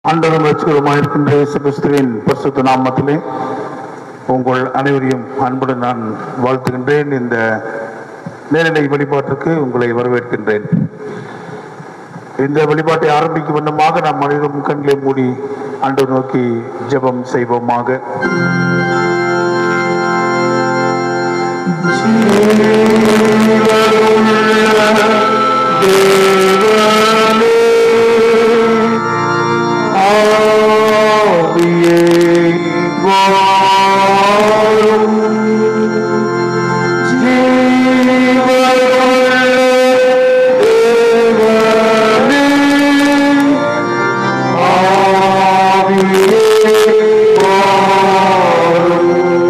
ஆண்டவரும் ரட்சகருமாயிருக்கின்ற இயேசு கிறிஸ்துவின் பரிசுத்த நாமத்திலே உங்கள் அனைவரையும் அன்புடன் நான் வாழ்த்துகின்றேன் இந்த நேரலை வழிபாட்டிற்கு உங்களை வரவேற்கின்றேன் இந்த வழிபாட்டை ஆரம்பிக்கும் வண்ணமாக நாம் அனைவரும் கண்களை மூடி ஆண்டு நோக்கி ஜெபம் செய்வோமாக ஆவியே வாரும் ஜீவனுள்ள தேவனே ஆவியே வாரும்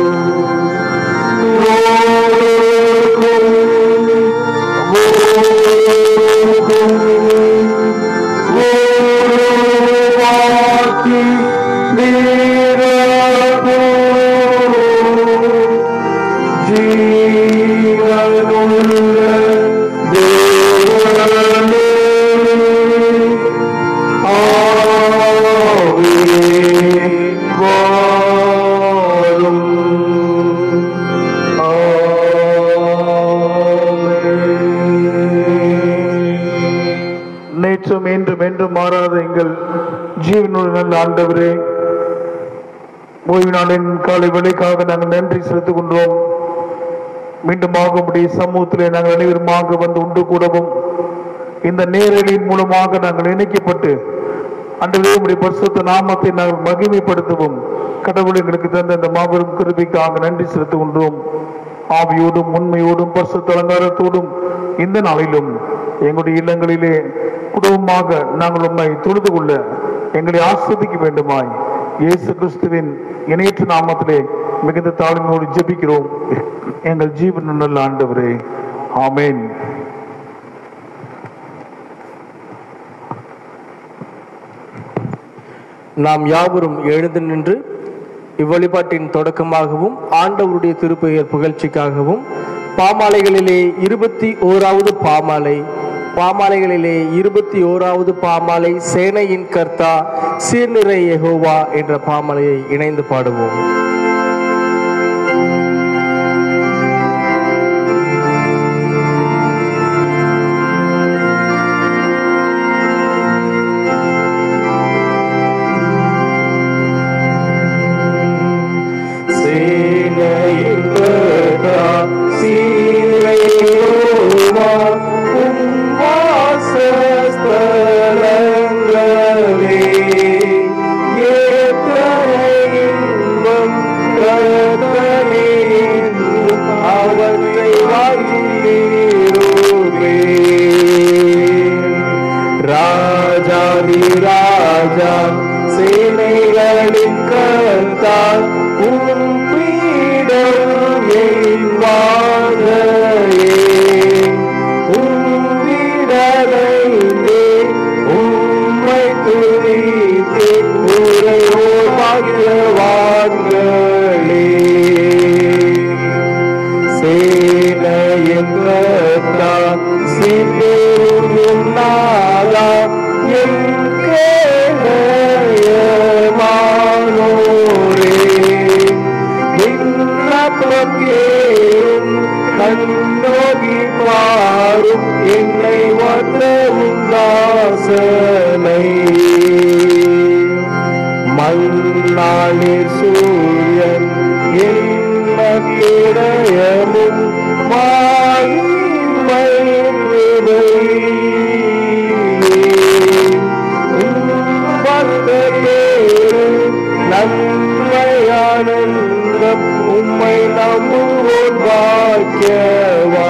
நேற்றும் இன்றும் என்றும் மாறாத எங்கள் ஜீவனுள்ள நல்ல ஆண்டவரே ஓய்வு நாளின் காலை வேலைக்காக நாங்கள் நன்றி செலுத்திக் கொண்டோம் மீண்டும் ஆகும்படி சமூகத்திலே நாங்கள் அனைவருமாக வந்து உண்டு கூடவும் இந்த நேரலின் மூலமாக நாங்கள் இணைக்கப்பட்டு அன்றைய உடைய பரிசுத்த நாமத்தை நாங்கள் மகிமைப்படுத்தவும் கடவுள் எங்களுக்கு தந்த இந்த மாபெரும் கிருபிக்காக நன்றி செலுத்திக் கொண்டோம் ஆவியோடும் உண்மையோடும் பரிசுத்த அலங்காரத்தோடும் இந்த நாளிலும் எங்களுடைய இல்லங்களிலே குடும்பமாக நாங்கள் உண்மை தொழுது கொள்ள எங்களை ஆஸ்வதிக்க வேண்டுமாய் இயேசு கிறிஸ்துவின் இணையற்ற நாமத்திலே மிகுந்த தாழ்மையோடு ஜெபிக்கிறோம் எங்கள் ஜீவன் நல்ல ஆண்டவரே ஆமென் நாம் யாவரும் எழுந்து நின்று இவ்வழிபாட்டின் தொடக்கமாகவும் ஆண்டவருடைய திருப்பெயர் புகழ்ச்சிக்காகவும் பாமாலைகளிலே இருபத்தி ஓராவது பாமாலை பாமாலைகளிலே இருபத்தி ஓராவது பாமாலை சேனையின் கர்த்தா சீர்நிறை யெகோவா என்ற பாமாலையை இணைந்து பாடுவோம் சேனையின் கர்த்தா சீர்நிறை யெகோவா உம் வாசஸ்தலங்களே எத்தனை இன்பம் கர்த்தனே என்றும் அவற்றை வாழ்கிறோமே ராஜாதி ராஜா சேனைகளின் கர்த்தா உம் பீடம் என் வாழையே உம் விடலைந்தே உம்மை துதித்தே உரையோர் பாக்கியவான்களே சேனையின் கர்த்தா சிந்தேரும் நாதா என் கேளயமானோரே விண்ணப்பம் கேளும் கண்ணோகி பாரும் என்னை வந்த உந்தாசனை மண்ணாளிர் சூரியன் என்ன கிடையமும் மாயிமை நன்மையானந்தம் உம்மை நம்புவோர் பாக்கியவா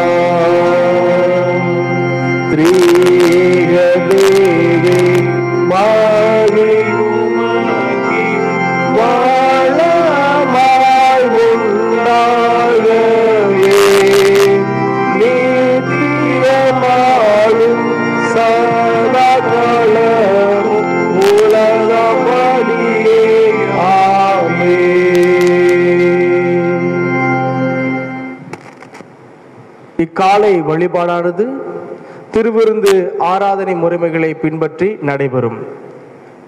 திரீக தேவி மாறி உமக்கி வாழமாய் உண்டாகவே நீத்திரமாளும் சதாகாலமும் உலகப்படியே ஆமென். இக்காலை வழிபாடானது திருவிருந்து ஆராதனை முறைமைகளை பின்பற்றி நடைபெறும்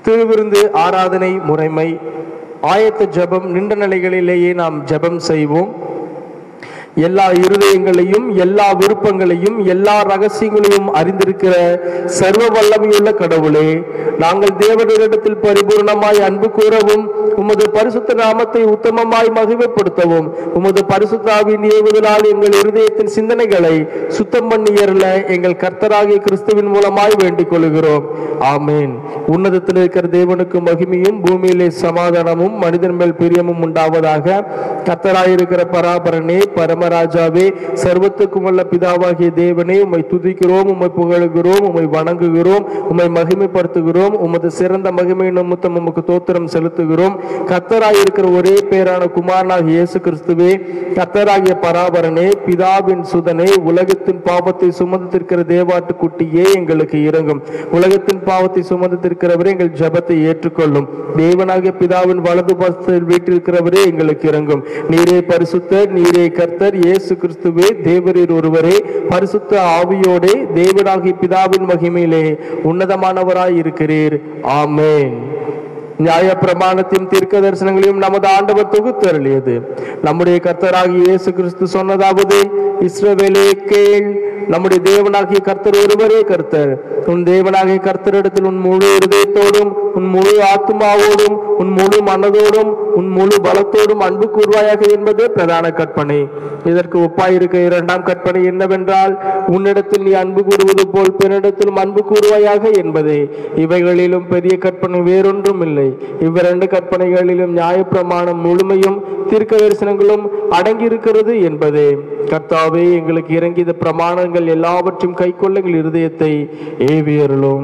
திருவிருந்து ஆராதனை முறைமை ஆயத்த ஜெபம் நின்ற நிலைகளிலேயே நாம் ஜெபம் செய்வோம் எல்லா இருதயங்களையும் எல்லா விருப்பங்களையும் எல்லா ரகசியங்களையும் அறிந்திருக்கிற சர்வ வல்லமையுள்ள கடவுளே நாங்கள் தேவனிடத்தில் பரிபூர்ணமாய் அன்பு கூறவும் உமது பரிசுத்த நாமத்தை உத்தமமாய் மகிமைப்படுத்தவும் உமது பரிசுத்தாவின் ஏவுதலால் எங்கள் இருதயத்தின் சிந்தனைகளை சுத்தம் பண்ணியறல எங்கள் கர்த்தராகிய கிறிஸ்துவின் மூலமாய் வேண்டிக் கொள்கிறோம் ஆமேன் உன்னதத்தில் இருக்கிற தேவனுக்கு மகிமையும் பூமியிலே சமாதானமும் மனிதன் மேல் பிரியமும் உண்டாவதாக கர்த்தராயிருக்கிற பராபரனே பரமராஜாவே சர்வத்துக்கும் உள்ள பிதாவாகிய தேவனே உம்மை துதிக்கிறோம் உம்மை புகழுகிறோம் உம்மை வணங்குகிறோம் உம்மை மகிமைப்படுத்துகிறோம் உமது சிறந்த மகிமை நிமித்தம் உமக்கு தோத்திரம் செலுத்துகிறோம் கர்த்தராயிருக்கிற ஒரே பேரான குமாரனாகிய இயேசு கிறிஸ்துவே கர்த்தராகிய பராபரனே பிதாவின் சுதனே உலகத்தின் பாவத்தை சுமந்திருக்கிற தேவாட்டு குட்டியே எங்களுக்கு இறங்கும் உலகத்தின் பாவத்தை சுமந்திருக்கிறவரே எங்கள் ஜெபத்தை ஏற்றுக்கொள்ளும் தேவனாகிய பிதாவின் வலது பாசத்தில் வீட்டிருக்கிறவரே எங்களுக்கு இறங்கும் நீரே பரிசுத்தர் நீரே கர்த்தர் இயேசு கிறிஸ்துவே தேவரீர் ஒருவரே பரிசுத்த ஆவியோடே தேவனாகிய பிதாவின் மகிமையிலே உன்னதமானவராய் இருக்கிறீர் ஆமென் நியாய பிரமாணத்தின் தீர்க்க தரிசனங்களையும் நமது ஆண்டவர் தொகுத்தருளியது நம்முடைய கர்த்தராகிய இயேசு கிறிஸ்து சொன்னதாவது இஸ்ரவேலே கேள் நம்முடைய தேவனாகிய கர்த்தர் ஒருவரே கர்த்தர் உன் தேவனாகிய கர்த்தரிடத்தில் உன் முழு இருதயத்தோடும் உன் முழு ஆத்மாவோடும் உன் முழு மனதோடும் உன் முழு பலத்தோடும் அன்பு கூர்வாயாக என்பதே பிரதான கற்பனை இதற்கு ஒப்பாயிருக்க இரண்டாம் கற்பனை என்னவென்றால் உன்னிடத்தில் நீ அன்பு கூறுவது போல் பிறனிடத்திலும் அன்பு கூறுவாயாக என்பதே இவைகளிலும் பெரிய கற்பனை வேறொன்றும் இல்லை இவ்விரண்டு கற்பனைகளிலும் நியாயப்பிரமாணம் முழுமையும் தீர்க்க தரிசனங்களும் அடங்கியிருக்கிறது என்பதே கர்த்தாவே எங்களுக்கு இறங்கிய பிரமாணங்கள் எல்லாவற்றையும் கைக்கொள்ள எங்கள் இருதயத்தை ஏவியருளும்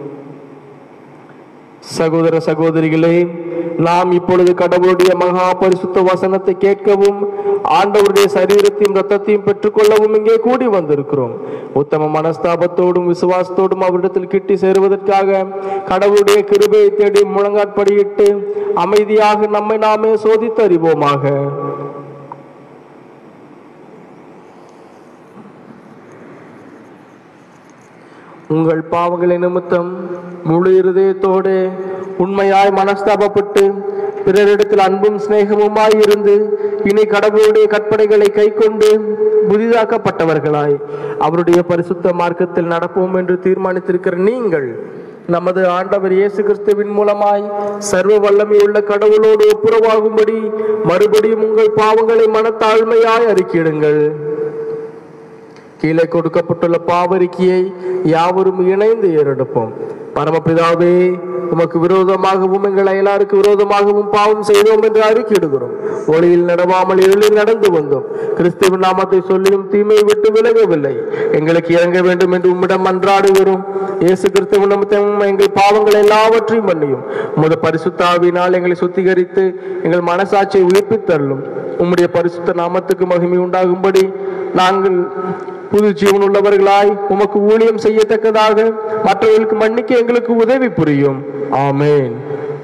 சகோதர சகோதரிகளே நாம் இப்பொழுது கடவுளுடைய மகா பரிசுத்த வசனத்தை கேட்கவும் ஆண்டவருடைய சரீரத்தையும் ரத்தத்தையும் பெற்றுக்கொள்ளவும் இங்கே கூடி வந்திருக்கிறோம் உத்தம மனஸ்தாபத்தோடும் விசுவாசத்தோடும் அவரிடத்தில் கிட்டி சேருவதற்காக கடவுளுடைய கிருபையை தேடி முழங்காட்படியிட்டு அமைதியாக நம்மை நாமே சோதித்து அறிவோமாக உங்கள் பாவங்களை நிமித்தம் முழு இருதயத்தோடு உண்மையாய் மனஸ்தாபப்பட்டு பிறரிடத்தில் அன்பும் சிநேகமுமாய் இருந்து இனி கடவுளுடைய கற்பனைகளை கைக்கொண்டு புதிதாக்கப்பட்டவர்களாய் அவருடைய பரிசுத்த மார்க்கத்தில் நடப்போம் என்று தீர்மானித்திருக்கிற நீங்கள் நமது ஆண்டவர் இயேசு கிறிஸ்துவின் மூலமாய் சர்வ வல்லமையுள்ள கடவுளோடு ஒப்புரவாகும்படி மறுபடியும் உங்கள் பாவங்களை மனத்தாழ்மையாய் அறிக்கையிடுங்கள் கீழே கொடுக்கப்பட்டுள்ள பாவரிக்கையை யாவரும் இணைந்து ஏறெடுப்போம் பரமபிதாவே உமக்கு விரோதமாகவும் எங்கள் அயலாருக்கு விரோதமாகவும் பாவம் செய்தோம் என்று அறிக்கையிடுகிறோம் ஒளியில் நடவாமல் இருளில் நடந்து வந்தோம் கிறிஸ்துவின் நாமத்தை சொல்லியும் தீமையை விட்டு விலகவில்லை எங்களுக்கு இறங்க வேண்டும் என்று உம்மிடம் மன்றாடுகிறோம் இயேசு கிறிஸ்துவின் நிமித்தம் எங்கள் பாவங்கள் எல்லாவற்றையும் மன்னியும் உமது பரிசுத்தாவினால் எங்களை சுத்திகரித்து எங்கள் மனசாட்சியை உயிர்ப்பித்தள்ளும் உம்முடைய பரிசுத்த நாமத்துக்கு மகிமை உண்டாகும்படி நாங்கள் புது ஜீவன் உள்ளவர்களாய் உமக்கு ஊழியம் செய்யத்தக்கதாக மற்றவர்களுக்கு மன்னிக்க எங்களுக்கு உதவி புரியும் ஆமென்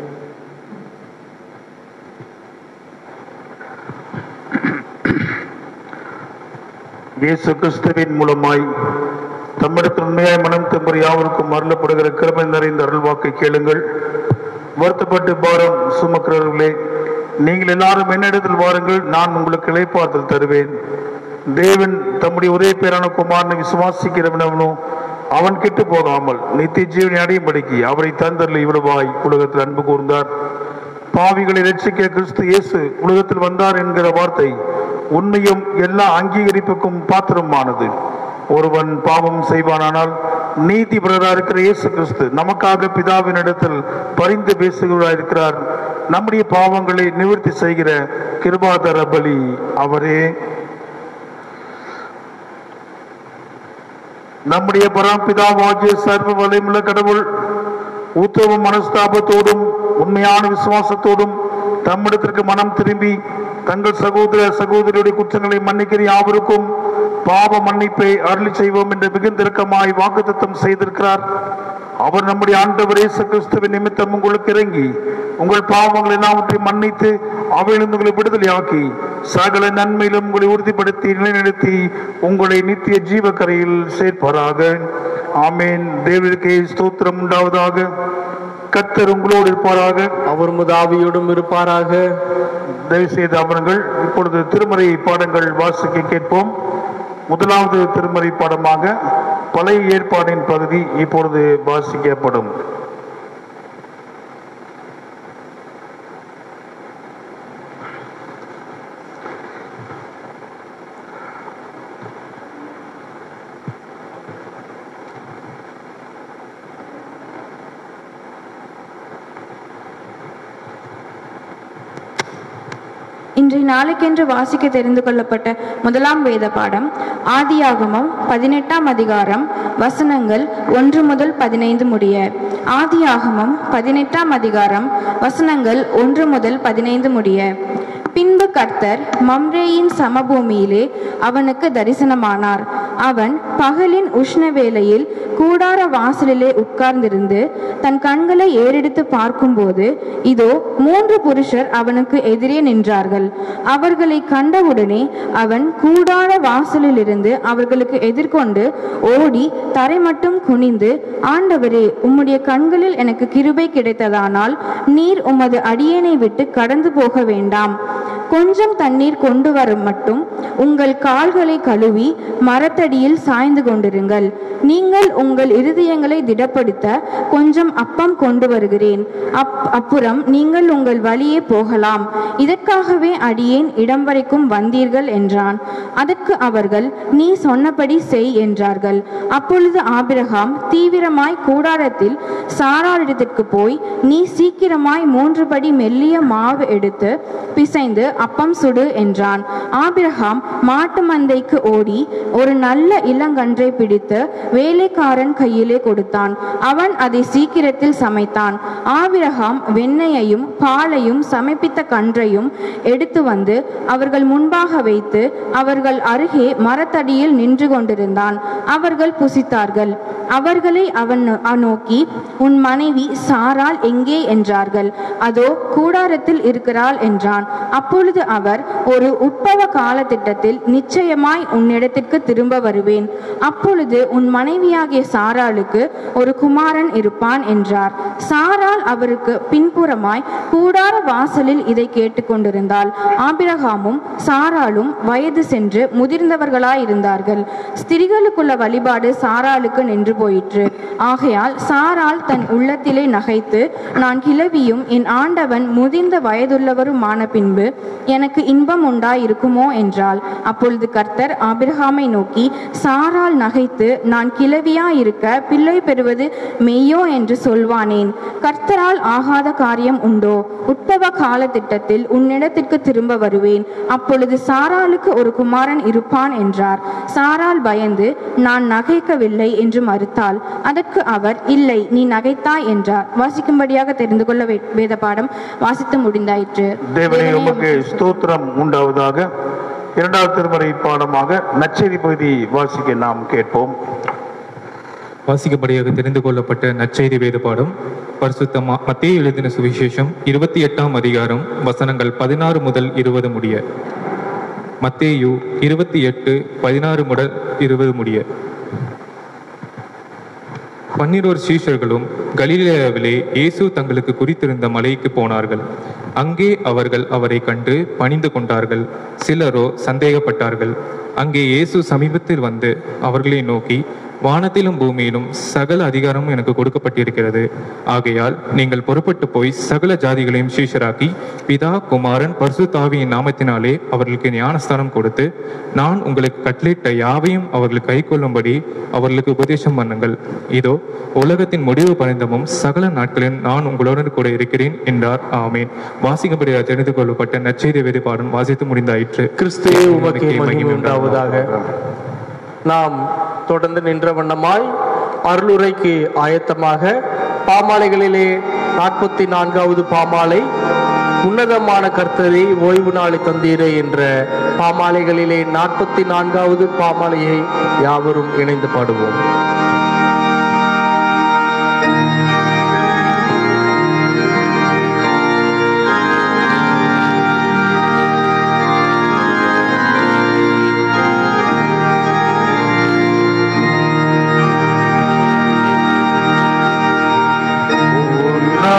இயேசு கிறிஸ்துவின் மூலமாய் தம்மிடத்தில் உண்மையாய் மனம் திரும்பும் யாவருக்கும் அருளப்படுகிற கிருபை நிறைந்த அருள்வாக்கை கேளுங்கள் வருத்தப்பட்டு பாரம் சுமக்கிறவர்களே நீங்கள் எல்லாரும் என்னிடத்தில் வாருங்கள் நான் உங்களுக்கு இளைப்பாற்றல் தருவேன் தேவன் தம்முடைய ஒரே பேரான குமாரனை விசுவாசிக்கிறவனவனோ அவன் கெட்டு போகாமல் நித்திய ஜீவனை அடையும்படிக்கு அவரை தந்தரில் இவ்வளவாய் உலகத்தில் அன்பு கூர்ந்தார் பாவிகளை ரட்சிக்க கிறிஸ்து இயேசு உலகத்தில் வந்தார் என்கிற வார்த்தை உண்மையும் எல்லா அங்கீகரிப்புக்கும் பாத்திரமானது ஒருவன் பாவம் செய்வானானால் நீதிபரராக இருக்கிற இயேசு கிறிஸ்து நமக்காக பிதாவின் இடத்தில் பரிந்து பேசுகிறவராக இருக்கிறார் நம்முடைய பாவங்களை நிவர்த்தி செய்கிற கிருபாதர பலி அவரே நம்முடைய பரம்பிதாவாகிய சர்வ வலிமுள்ள கடவுள் உத்தம மனஸ்தாபத்தோடும் உண்மையான விசுவாசத்தோடும் தம்மிடத்திற்கு மனம் திரும்பி தங்கள் சகோதர சகோதரியுடைய குற்றங்களை மன்னிக்கிற யாவருக்கும் பாவ மன்னிப்பை அருளி செய்வோம் என்று மிகுந்திருக்கமாய் வாக்குத்தத்தம் செய்திருக்கிறார் அவர் நம்முடைய ஆண்டவர் இயேசு கிறிஸ்துவின் நிமித்தம் உங்களுக்கு இறங்கி உங்கள் பாவங்கள் எல்லாவற்றையும் மன்னித்து அவையிலிருந்து உங்களை விடுதலையாக்கி சகல நன்மையிலும் உங்களை உறுதிப்படுத்தி நிலைநிறுத்தி உங்களை நித்திய ஜீவக்கரையில் சேர்ப்பாராக ஆமேன் தேவனுக்கே ஸ்தோத்திரம் உண்டாவதாக கர்த்தர் உங்களோடு இருப்பாராக அவர் முதாவியோடும் இருப்பாராக தயவுசெய்து அமருங்கள் இப்பொழுது திருமறை பாடங்கள் வாசிக்க கேட்போம் முதலாவது திருமறை பாடமாக பழைய ஏற்பாடின் பகுதி இப்பொழுது வாசிக்கப்படும் இன்றைய நாளுக்கென்று வாசிக்க தெரிந்து கொள்ளப்பட்ட முதலாம் வேத பாடம் ஆதியாகமம் பதினெட்டாம் அதிகாரம் வசனங்கள் ஒன்று முதல் பதினைந்து முடிய ஆதியாகமம் பதினெட்டாம் அதிகாரம் வசனங்கள் ஒன்று முதல் பதினைந்து முடிய பின்பு கர்த்தர் மம்ரேயின் சமபூமியிலே அவனுக்கு தரிசனமானார் அவன் பகலின் உஷ்ண வேளையில் கூடார வாசலிலே உட்கார்ந்திருந்து தன் கண்களை ஏறெடுத்து பார்க்கும்போது இதோ மூன்று புருஷர் அவனுக்கு எதிரே நின்றார்கள் அவர்களை கண்டவுடனே அவன் கூடார வாசலிலிருந்து அவர்களுக்கு எதிர்கொண்டு ஓடி தரை மட்டும் குனிந்து ஆண்டவரே உம்முடைய கண்களில் எனக்கு கிருபை கிடைத்ததானால் நீர் உமது அடியேனை விட்டு கடந்து போக வேண்டாம் கொஞ்சம் தண்ணீர் கொண்டு வரும் மட்டும் உங்கள் கால்களை கழுவி மரத்தடியில் சாய்ந்து கொண்டிருங்கள் நீங்கள் உங்கள் இருதயங்களை திடப்படுத்த கொஞ்சம் அப்பம் கொண்டு வருகிறேன் அப் அப்புறம் நீங்கள் உங்கள் வழியே போகலாம் இதற்காகவே அடியேன் இடம் வரைக்கும் வந்தீர்கள் என்றான் அதற்கு அவர்கள் நீ சொன்னபடி செய் என்றார்கள் அப்பொழுது ஆபிரகாம் தீவிரமாய் கூடாரத்தில் சாராளிடத்திற்கு போய் நீ சீக்கிரமாய் மூன்று படி மெல்லிய மாவு எடுத்து பிசைந்து அப்பம் சுடு என்றான் ஆபிரகாம் மாட்டு மந்தைக்கு ஓடி ஒரு நல்ல இளங்கன்றை பிடித்து வேலைக்காரன் கையிலே கொடுத்தான் அவன் அதை சீக்கிரத்தில் சமைத்தான் ஆபிரகாம் வெண்ணெயையும் பாலையும் சமைப்பித்த கன்றையும் எடுத்து வந்து அவர்கள் முன்பாக வைத்து அவர்கள் அருகே மரத்தடியில் நின்று கொண்டிருந்தான் அவர்கள் புசித்தார்கள் அவர்களை அவன் நோ- நோக்கி உன் மனைவி சாராள் எங்கே என்றார்கள் அதோ கூடாரத்தில் இருக்கிறாள் என்றான் அப்பொழுது அவர் ஒரு உட்பவ காலத்திட்டத்தில் நிச்சயமாய் உன்னிடத்திற்கு திரும்ப வருவேன் அப்பொழுது உன் மனைவியாகிய சாராளுக்கு ஒரு குமாரன் இருப்பான் என்றார் சாராள் அவருக்கு பின்புறமாய் கூடார வாசலில் இதை கேட்டுக்கொண்டிருந்தாள் ஆபிரகாமும் சாராளும் வயது சென்று முதிர்ந்தவர்களாயிருந்தார்கள் ஸ்திரிகளுக்குள்ள வழிபாடு சாராளுக்கு நின்று போயிற்று ஆகையால் சாராள் தன் உள்ளத்திலே நகைத்து நான் கிழவியும் என் ஆண்டவன் முதிர்ந்த வயதுள்ளவருமான பின்பு எனக்கு இன்பம் உண்டாயிருக்குமோ என்றாள் அப்பொழுது கர்த்தர் ஆபிரகாமை நோக்கி சாராள் நகைத்து நான் கிழவியாயிருக்க பிள்ளை பெறுவது மெய்யோ என்று சொல்வானேன் கர்த்தரால் ஆகாத காரியம் உண்டோ உட்பவ காலத்திட்டத்தில் உன்னிடத்திற்கு திரும்ப வருவேன் அப்பொழுது சாராளுக்கு ஒரு குமாரன் இருப்பான் என்றார் சாராள் பயந்து நான் நகைக்கவில்லை என்று மறுத்தாள் அதற்கு அவர் இல்லை நீ நகைத்தாய் என்றார் வாசிக்கும்படியாக தெரிந்து கொள்ள வே- வேத பாடம் வாசித்து முடிந்தாயிற்று தேவனே உமக்கு ஸ்தோத்திரம் உண்டாவதாக இரண்டாவது திருமறை பாடமாக நச்செய்தி பகுதி வாசிக்க நாம் கேட்போம் வாசிக்கப்படியாக தெரிந்து கொள்ளப்பட்ட நற்செய்தி வேத பாடம் பரிசுத்த ம- மத்தேயு எழுதின சுவிசேஷம் இருபத்தி எட்டாம் அதிகாரம் வசனங்கள் பதினாறு முதல் இருபது முடிய மத்தேயு இருபத்தி எட்டு பதினாறு முதல் இருபது முடிய பன்னிரோர் சீஷர்களும் கலிலேயாவிலே இயேசு தங்களுக்கு குறித்திருந்த மலைக்கு போனார்கள் அங்கே அவர்கள் அவரை கண்டு பணிந்து கொண்டார்கள் சிலரோ சந்தேகப்பட்டார்கள் அங்கே இயேசு சமீபத்தில் வந்து அவர்களை நோக்கி வானத்திலும் பூமியிலும் சகல அதிகாரமும் எனக்கு கொடுக்கப்பட்டிருக்கிறது ஆகையால் நீங்கள் புறப்பட்டு போய் சகல ஜாதிகளையும் சீஷராக்கி பிதா குமாரன் பரிசுத்தாவியின் நாமத்தினாலே அவர்களுக்கு ஞானஸ்தானம் கொடுத்து நான் உங்களுக்கு கட்டளையிட்ட யாவையும் அவர்கள் கைக்கொள்ளும்படி அவர்களுக்கு உபதேசம் பண்ணுங்கள் இதோ உலகத்தின் முடிவு பரிந்தமும் சகல நாட்களில் நான் உங்களுடன் கூட இருக்கிறேன் என்றார் ஆமேன் வாசிக்கப்படியாக தெரிந்து கொள்ளப்பட்ட நற்செய்தி வேறுபாடும் வாசித்து முடிந்தாயிற்று கிறிஸ்துவே உமக்கே மகிமை உண்டாவதாக நாம் தொடர்ந்து நின்ற வண்ணமாய் அருளுரைக்கு ஆயத்தமாக பாமாலைகளிலே நாற்பத்தி நான்காவது பாமாலை உன்னதமான கர்த்தரை ஓய்வு நாளை தந்தீரே என்ற பாமாலைகளிலே நாற்பத்தி நான்காவது பாமாலையை யாவரும் இணைந்து பாடுவோம் உன்னதமான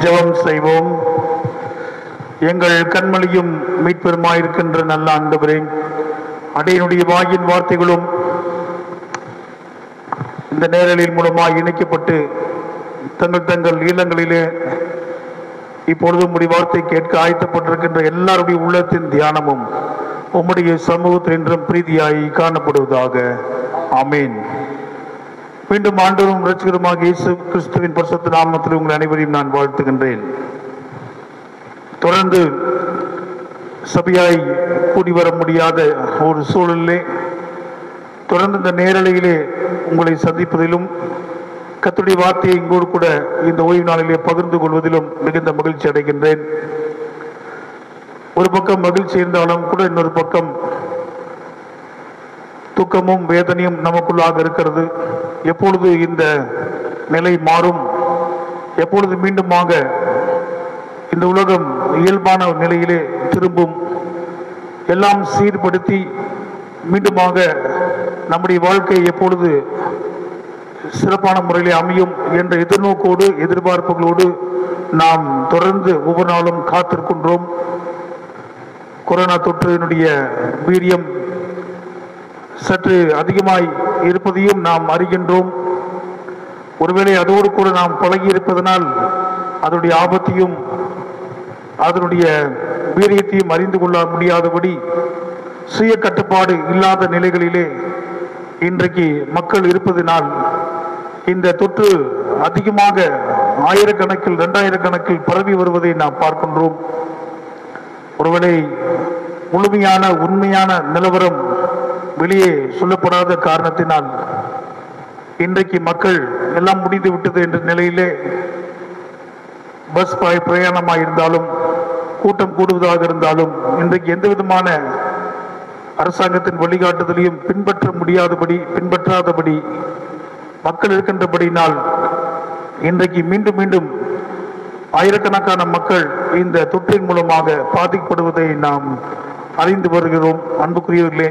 ஜெபம் செய்வோம் எங்கள் கண்மொழியும் மீட்பெருமாயிருக்கின்ற நல்ல ஆண்டவரே அடையனுடைய வாயின் வார்த்தைகளும் இந்த நேரலில் மூலமாக இணைக்கப்பட்டு தங்கள் தங்கள் இல்லங்களிலே இப்பொழுது உம்முடைய வார்த்தை கேட்க ஆயத்தப்பட்டிருக்கின்ற எல்லாருடைய உள்ளத்தின் தியானமும் உம்முடைய சமூகத்தில் என்றும் பிரீதியாய் காணப்படுவதாக ஆமீன் மீண்டும் ஆண்டவரும் ரட்சகருமாக இயேசு கிறிஸ்துவின் பரிசுத்த நாமத்தில் உங்கள் அனைவரையும் நான் வாழ்த்துகின்றேன் தொடர்ந்து சபையாய் கூடி வர முடியாத ஒரு சூழலிலே தொடர்ந்து இந்த நேரலையிலே உங்களை சந்திப்பதிலும் கர்த்தருடைய வார்த்தையை இங்கோடு கூட இந்த ஓய்வு நாளிலே பகிர்ந்து கொள்வதிலும் மிகுந்த மகிழ்ச்சி அடைகின்றேன் ஒரு பக்கம் மகிழ்ச்சி இருந்தாலும் கூட இன்னொரு பக்கம் துக்கமும் வேதனையும் நமக்குள்ளாக இருக்கிறது எப்பொழுது இந்த நிலை மாறும் எப்பொழுது மீண்டுமாக இந்த உலகம் இயல்பான நிலையிலே திரும்பும் எல்லாம் சீர்படுத்தி மீண்டுமாக நம்முடைய வாழ்க்கை எப்பொழுது சிறப்பான முறையிலே அமையும் என்ற எதிர்நோக்கோடு எதிர்பார்ப்புகளோடு நாம் தொடர்ந்து ஒவ்வொரு நாளும் காத்திருக்கின்றோம் கொரோனா தொற்றினுடைய வீரியம் சற்று அதிகமாய் இருப்பதையும் நாம் அறிகின்றோம் ஒருவேளை அதோடு கூட நாம் பழகி இருப்பதனால் அதனுடைய ஆபத்தையும் அதனுடைய வீரியத்தையும் அறிந்து கொள்ள முடியாதபடி சுய கட்டுப்பாடு இல்லாத நிலைகளிலே இன்றைக்கு மக்கள் இருப்பதினால் இந்த தொற்று அதிகமாக ஆயிரக்கணக்கில் இரண்டாயிரக்கணக்கில் பரவி வருவதை நாம் பார்க்கின்றோம் ஒருவேளை முழுமையான உண்மையான நிலவரம் வெளியே சொல்லப்படாத காரணத்தினால் இன்றைக்கு மக்கள் எல்லாம் முடிந்து விட்டது என்ற நிலையிலே பஸ் ப- பிரயாணமாக இருந்தாலும் கூட்டம் கூடுவதாக இருந்தாலும் இன்றைக்கு எந்த விதமான அரசாங்கத்தின் வழிகாட்டுதலையும் பின்பற்ற முடியாதபடி பின்பற்றாதபடி மக்கள் இருக்கின்றபடியினால் இன்றைக்கு மீண்டும் மீண்டும் ஆயிரக்கணக்கான மக்கள் இந்த தொற்றின் மூலமாக பாதிக்கப்படுவதை நாம் அறிந்து வருகிறோம் அன்புக்குரியவர்களே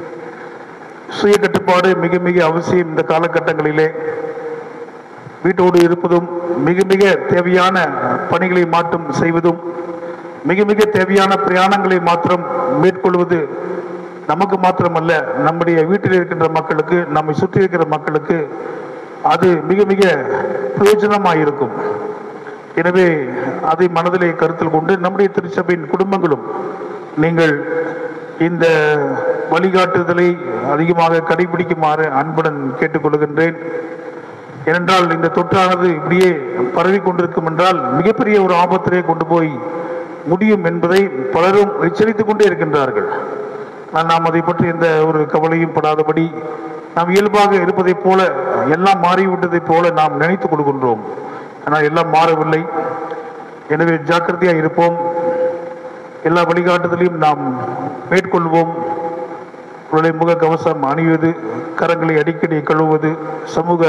சுய கட்டுப்பாடு மிக மிக அவசியம் இந்த காலகட்டங்களிலே வீட்டோடு இருப்பதும் மிக மிக தேவையான பணிகளை மாற்றம் செய்வதும் மிக மிக தேவையான பிரயாணங்களை மாத்திரம் மேற்கொள்வது நமக்கு மாத்திரமல்ல நம்முடைய வீட்டில் இருக்கின்ற மக்களுக்கு நம்மை சுற்றி இருக்கிற மக்களுக்கு அது மிக மிக பிரயோஜனமாக இருக்கும் எனவே அதை மனதிலே கருத்தில் கொண்டு நம்முடைய திருச்சபையின் குடும்பங்களும் நீங்கள் இந்த வழிகாட்டுதலை அதிகமாக கடைபிடிக்குமாறு அன்புடன் கேட்டுக்கொள்கின்றேன் ஏனென்றால் இந்த தொற்றானது இப்படியே பரவி கொண்டிருக்கும் என்றால் மிகப்பெரிய ஒரு ஆபத்திலே கொண்டு போய் முடியும் என்பதை பலரும் எச்சரித்துக் கொண்டே இருக்கின்றார்கள் ஆனால் நாம் அதை பற்றி எந்த ஒரு கவலையும் படாதபடி நாம் இயல்பாக இருப்பதைப் போல எல்லாம் மாறிவிட்டதைப் போல நாம் நினைத்துக் கொள்கின்றோம் ஆனால் எல்லாம் மாறவில்லை எனவே ஜாக்கிரதையாக இருப்போம் எல்லா வழிகாட்டுதலையும் நாம் மேற்கொள்வோம் உடலை முக கவசம் அணிவது கரங்களை அடிக்கடி கழுவுவது சமூக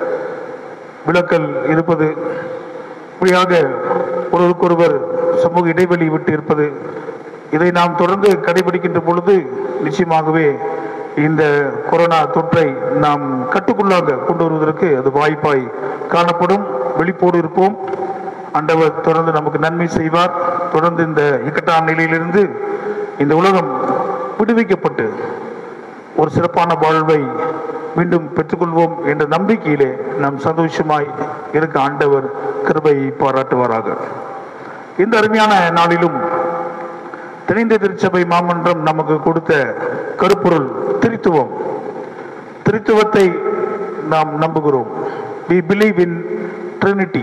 விளக்கல் இருப்பது இப்படியாக ஒருவருக்கொருவர் சமூக இடைவெளி விட்டு இருப்பது இதை நாம் தொடர்ந்து கடைபிடிக்கின்ற பொழுது நிச்சயமாகவே இந்த கொரோனா தொற்றை நாம் கட்டுக்குள்ளாக கொண்டு வருவதற்கு அது வாய்ப்பாய் காணப்படும் விழிப்போடு இருப்போம் ஆண்டவர் தொடர்ந்து நமக்கு நன்மை செய்வார் தொடர்ந்து இந்த இக்கட்டான நிலையிலிருந்து இந்த உலகம் விடுவிக்கப்பட்டு ஒரு சிறப்பான வாழ்வை மீண்டும் பெற்றுக்கொள்வோம் என்ற நம்பிக்கையிலே நாம் சந்தோஷமாய் இருக்க ஆண்டவர் கிருபையை பாராட்டுவாராக இந்த அருமையான நாளிலும் திணைந்த திருச்சபை மாமன்றம் நமக்கு கொடுத்த கருப்பொருள் திரித்துவம் திரித்துவத்தை நாம் நம்புகிறோம் we believe in trinity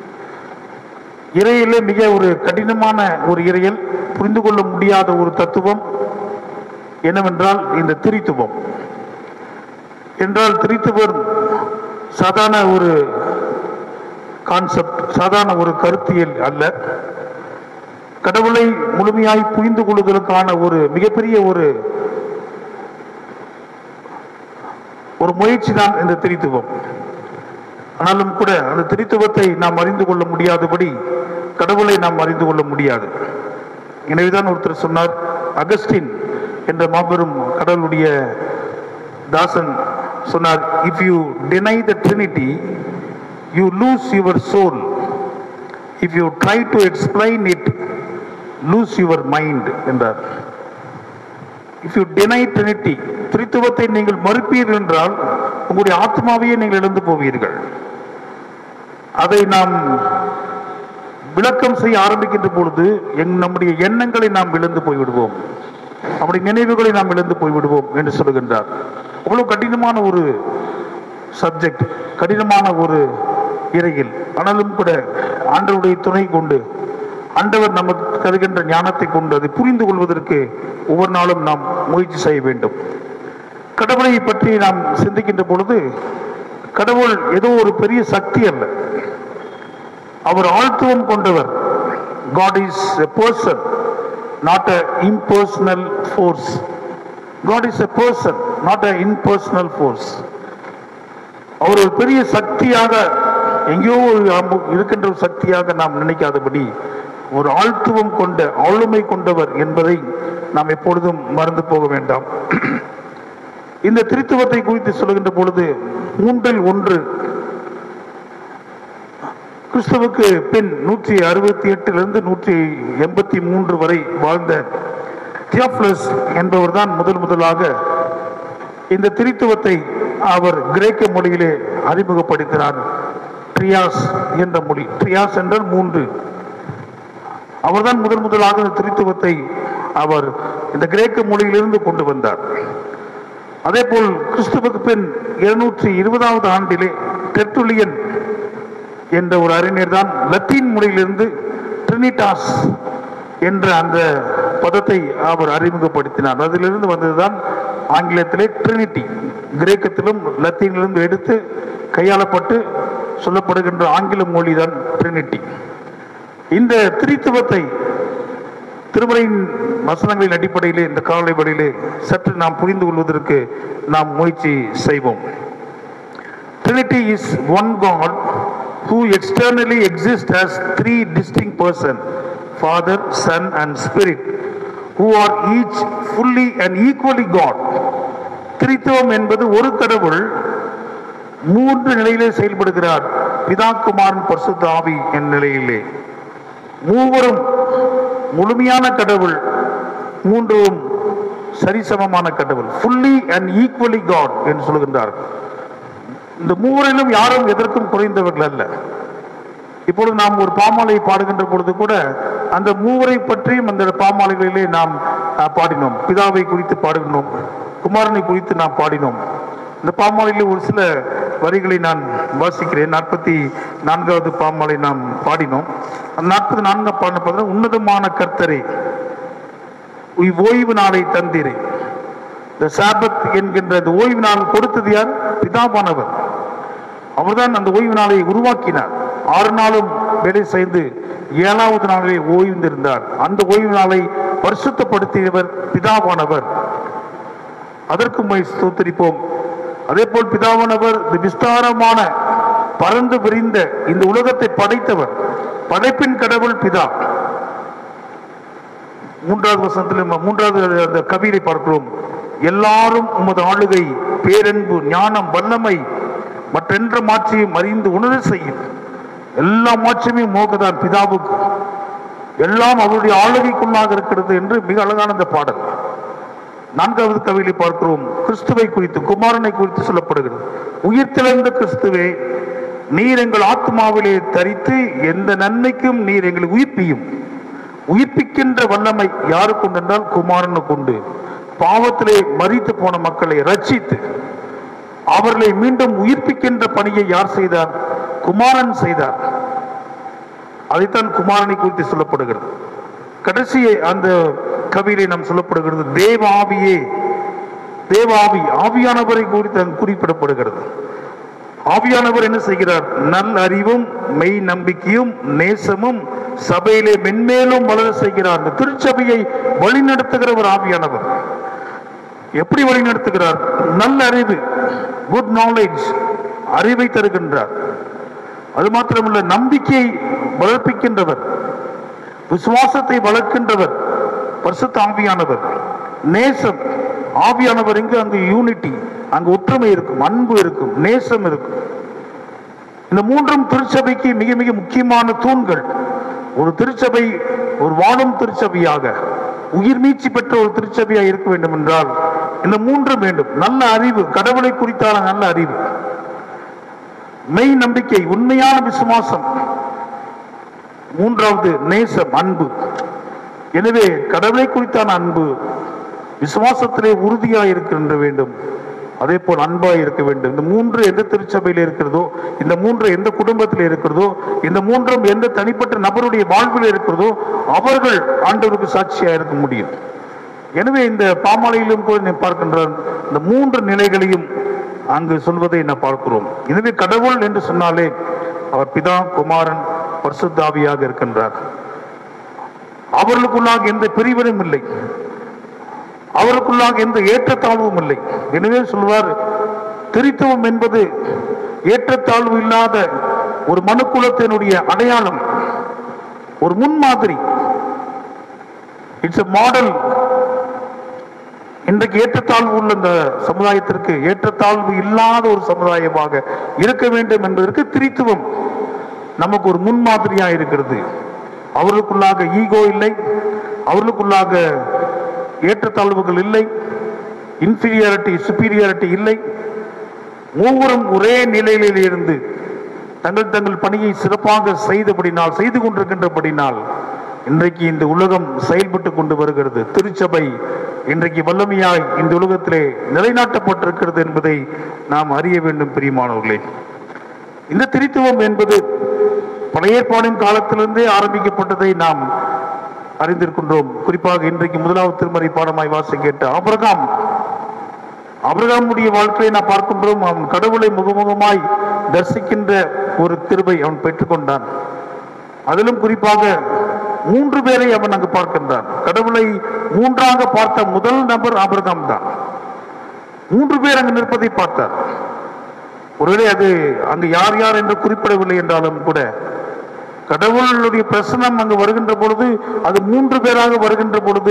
இறையிலே மிக ஒரு கடினமான ஒரு இறையல் புரிந்து கொள்ள முடியாத ஒரு தத்துவம் என்னவென்றால் இந்த திரித்துவம் என்றால் திரித்துவம் சாதாரண ஒரு கான்செப்ட் சாதாரண ஒரு கருத்தியல் அல்ல கடவுளை முழுமையாய் புரிந்து கொள்வதற்கான ஒரு மிகப்பெரிய ஒரு ஒரு முயற்சி தான் இந்த திரித்துவம் ஆனாலும் கூட அந்த திரித்துவத்தை நாம் அறிந்து கொள்ள முடியாதபடி கடவுளை நாம் அறிந்து கொள்ள முடியாது எனவேதான் ஒருத்தர் சொன்னார் அகஸ்டின் என்ற மாபெரும் கடவுளுடைய தாசன் சொன்னார் if you deny the trinity you lose your soul if you try to explain it lose your mind என்றார் இஃப் யூ டினை ட்ரினிட்டி திரித்துவத்தை நீங்கள் மறுப்பீர்கள் என்றால் உங்களுடைய ஆத்மாவையே நீங்கள் இழந்து போவீர்கள் அதை நாம் விளக்கம் செய்ய ஆரம்பிக்கின்ற பொழுது எங் நம்முடைய எண்ணங்களை நாம் இழந்து போய்விடுவோம் நம்முடைய நினைவுகளை நாம் இழந்து போய்விடுவோம் என்று சொல்லுகின்றார் அவ்வளவு கடினமான ஒரு சப்ஜெக்ட் கடினமான ஒரு இறையில் ஆனாலும் கூட ஆண்டவருடைய துணை கொண்டு ஆண்டவர் நமக்கு தருகின்ற ஞானத்தை கொண்டு அதை புரிந்து கொள்வதற்கு ஒவ்வொரு நாளும் நாம் முயற்சி செய்ய வேண்டும் கடவுளை பற்றி நாம் சிந்திக்கின்ற பொழுது கடவுள் ஏதோ ஒரு பெரிய சக்தி அல்ல அவர் ஆழ்த்துவம் கொண்டவர் God is a person not a impersonal force God is a person not a impersonal force அவர் ஒரு பெரிய சக்தியாக எங்கேயோ ஒரு அம்பு- இருக்கின்ற ஒரு சக்தியாக நாம் நினைக்காதபடி ஒரு ஆழ்த்துவம் கொண்ட ஆளுமை கொண்டவர் என்பதை நாம் எப்பொழுதும் மறந்து போக வேண்டாம் இந்த திருத்துவத்தை குறித்து சொல்லுகின்ற பொழுது மூன்றில் ஒன்று கிறிஸ்துவுக்கு பின் நூற்றி அறுபத்தி எட்டிலிருந்து நூற்றி எண்பத்தி மூன்று வரை வாழ்ந்த தியோப்ளஸ் என்பவர் தான் முதல் முதலாக இந்த திரித்துவத்தை அவர் கிரேக்க மொழியிலே அறிமுகப்படுத்தினார் ட்ரியாஸ் என்ற மொழி ட்ரியாஸ் என்றால் மூன்று அவர்தான் முதல் முதலாக இந்த திரித்துவத்தை அவர் இந்த கிரேக்க மொழியிலிருந்து கொண்டு வந்தார் அதே போல் கிறிஸ்துவுக்கு பின் இருநூற்றி இருபதாவது ஆண்டிலே டெர்ட்டுலியன் என்ற ஒரு அறிஞர் தான் லத்தீன் மொழியிலிருந்து ட்ரினிடாஸ் என்ற அந்த பதத்தை அவர் அறிமுகப்படுத்தினார் அதிலிருந்து வந்ததுதான் ஆங்கிலத்திலே ட்ரினிட்டி கிரேக்கத்திலும் லத்தீனிலிருந்து எடுத்து கையாளப்பட்டு சொல்லப்படுகின்ற ஆங்கில மொழிதான் ட்ரினிட்டி இந்த திரித்துவத்தை திருமறையின் வசனங்களின் அடிப்படையிலே இந்த காலை வழியிலே சற்று நாம் புரிந்து கொள்வதற்கு நாம் முயற்சி செய்வோம் Trinity is one God who externally exists as three distinct persons Father, Son, and Spirit, who are each fully and equally God. திரித்துவம் என்பது ஒரு கடவுள் மூன்று நிலையிலே செயல்படுகிறார் பிதா குமாரன் பரிசுத்த ஆவி என் நிலையிலே மூவரும் முழுமையான கடவுள் மூன்றும் சரிசமமான கடவுள் ஃபுல்லி அண்ட் ஈக்குவலி காட் என்று சொல்கின்றார் இந்த மூவரிலும் யாரும் எதற்கும் குறைந்தவர்கள் அல்ல இப்பொழுது நாம் ஒரு பாமாலை பாடுகின்ற பொழுது கூட அந்த மூவரை பற்றியும் அந்த பாமாலைகளிலே நாம் அஹ், பாடினோம் பிதாவை குறித்து பாடுகின்றோம் குமாரனை குறித்து நாம் பாடினோம் இந்த பாமாலையில் ஒரு சில வரிகளை நான் வாசிக்கிறேன் நாற்பத்தி நான்காவது பாமாலை நாம் பாடினோம் அந்த நாற்பத்தி நான்காம் பாடின பார்த்தா உன்னதமான கர்த்தரே உய் ஓய்வு நாளை தந்திரே இந்த சாபத் என்கின்ற அந்த ஓய்வு நாள் கொடுத்தது யார் பிதாபானவர் அவர்தான் அந்த ஓய்வு நாளை உருவாக்கினார் ஆறு நாளும் வேலை செய்து ஏழாவது நாளிலே ஓய்ந்திருந்தார் அந்த ஓய்வு நாளை பரிசுத்தப்படுத்தியவர் பிதாவானவர் அதற்கு போய் ஸ்தோத்திரிப்போம் அதே போல் பிதாவானவர் இந்த விஸ்தாரமான பறந்து விரிந்த இந்த உலகத்தை படைத்தவர் படைப்பின் கடவுள் பிதா மூன்றாவது வசனத்தில் மூன்றாவது அந்த கவிதை பார்க்கிறோம் எல்லாரும் உமது ஆளுகை பேரன்பு ஞானம் வல்லமை மற்றென்ற மாட்சியும் அறிந்து உணர செய்யும் எல்லா மாட்சியுமே மோகதான் பிதாவுக்கு எல்லாம் அவருடைய ஆளுகைக்குள்ளாக இருக்கிறது என்று மிக அழகான இந்த பாடல் நான்காவது கவிதை பார்க்கிறோம் கிறிஸ்துவை குறித்து குமாரனை குறித்து சொல்லப்படுகிறது உயிர்த்தெழுந்த கிறிஸ்துவே நீர் எங்கள் ஆத்மாவிலே தரித்து எந்த நன்மைக்கும் நீர் எங்களை உயிர்ப்பியும் உயிர்ப்பிக்கின்ற வல்லமை யாருக்கு உண்டு என்றால் குமாரனுக்கு உண்டு பாவத்திலே மறித்து போன மக்களை ரட்சித்து அவர்களை மீண்டும் உயிர்ப்பிக்கின்ற பணியை யார் செய்தார் குமாரன் செய்தார் அதைத்தான் குமாரனை குறித்து சொல்லப்படுகிறது கடைசி அந்த கவியிலே நாம் சொல்லப்படுகிறது தேவாவியே தேவாவி ஆவியானவரை குறித்து அங்கு குறிப்பிடப்படுகிறது ஆவியானவர் என்ன செய்கிறார் நல் அறிவும் மெய் நம்பிக்கையும் நேசமும் சபையிலே மென்மேலும் வளர செய்கிறார் இந்த திருச்சபையை வழிநடத்துகிற ஒரு ஆவியானவர் எப்படி வழிநடத்துகிறார் நல்ல அறிவு குட் நாலேஜ் அறிவை தருகின்றார் அது மாத்திரமல்ல நம்பிக்கையை வளர்ப்பிக்கின்றவர் விசுவாசத்தை வளர்க்கின்றவர் பரிசுத்த ஆவியானவர் நேசம் ஆவியானவர் எங்கு அங்கு யூனிட்டி அங்கு ஒற்றுமை இருக்கும் அன்பு இருக்கும் நேசம் இருக்கும் இந்த மூன்றும் திருச்சபைக்கு மிக மிக முக்கியமான தூண்கள் ஒரு திருச்சபை ஒரு வாழும் திருச்சபையாக உயிர் மீட்சி பெற்ற ஒரு திருச்சபையாக இருக்க வேண்டும் என்றால் இந்த மூன்றும் வேண்டும் நல்ல அறிவு கடவுளை குறித்தான நல்ல அறிவு மெய் நம்பிக்கை உண்மையான விசுவாசம் மூன்றாவது நேசம் அன்பு எனவே கடவுளை குறித்தான அன்பு விசுவாசத்திலே உறுதியாக இருக்கின்ற வேண்டும் அதே போல் அன்பாய் இருக்க வேண்டும் இந்த மூன்று எந்த திருச்சபையில் இருக்கிறதோ இந்த மூன்று எந்த குடும்பத்தில் இருக்கிறதோ இந்த மூன்றும் எந்த தனிப்பட்ட நபருடைய வாழ்வில் இருக்கிறதோ அவர்கள் ஆண்டவருக்கு சாட்சியா இருக்க முடியும் எனவே இந்த பாமாலையிலும் கூட நீ பார்க்கின்றார் இந்த மூன்று நிலைகளையும் அங்கு சொல்வதை நான் பார்க்கிறோம் எனவே கடவுள் என்று சொன்னாலே அவர் பிதா குமாரன் பரிசுத்தாவியாக இருக்கின்றார் அவர்களுக்குள்ளாக எந்த பிரிவினும் இல்லை அவருக்குள்ளாக எந்த ஏற்றத்தாழ்வும் இல்லை எனவே சொல்வார் திரித்துவம் என்பது ஏற்றத்தாழ்வு இல்லாத ஒரு மனுக்குலத்தினுடைய அடையாளம் ஒரு முன்மாதிரி இட்ஸ் a மாடல் இன்றைக்கு ஏற்றத்தாழ்வு உள்ள இந்த சமுதாயத்திற்கு ஏற்றத்தாழ்வு இல்லாத ஒரு சமுதாயமாக இருக்க வேண்டும் என்பதற்கு திரித்துவம் நமக்கு ஒரு முன்மாதிரியா இருக்கிறது அவர்களுக்குள்ளாக ஈகோ இல்லை அவர்களுக்குள்ளாக ஏற்றத்தாழ்வுகள் இல்லை இன்ஃபீரியாரிட்டி சுப்பீரியாரிட்டி இல்லை மூவரும் ஒரே நிலையிலே இருந்து தங்கள் தங்கள் பணியை சிறப்பாக செய்தபடினால் செய்து கொண்டிருக்கின்றபடினால் இன்றைக்கு இந்த உலகம் செயல்பட்டு கொண்டு வருகிறது திருச்சபை இன்றைக்கு வல்லமையாய் இந்த உலகத்திலே நிலைநாட்டப்பட்டிருக்கிறது என்பதை நாம் அறிய வேண்டும் பிரியமானவர்களே இந்த திரித்துவம் என்பது பழைய ஏற்பாடின் காலத்திலிருந்தே ஆரம்பிக்கப்பட்டதை நாம் அறிந்திருக்கின்றோம் குறிப்பாக இன்றைக்கு முதலாவது திருமறை பாடமாய் வாசி கேட்ட ஆபிரகாம் ஆபிரகாமுடைய வாழ்க்கையை நாம் பார்க்கின்றோம் அவன் கடவுளை முகமுகமாய் தரிசிக்கின்ற ஒரு கிருபை அவன் பெற்றுக்கொண்டான் அதிலும் குறிப்பாக மூன்று பேரை அவன் அங்கு பார்க்கின்றான் கடவுளை மூன்றாக பார்த்த முதல் நபர் ஆபிரகாம் தான் மூன்று பேர் அங்கு நிற்பதை பார்த்தார் ஒருவேளை அது அங்கு யார் யார் என்று குறிப்பிடவில்லை என்றாலும் கூட கடவுளுடைய பிரசனம் அங்கு வருகின்ற பொழுது அது மூன்று பேராக வருகின்ற பொழுது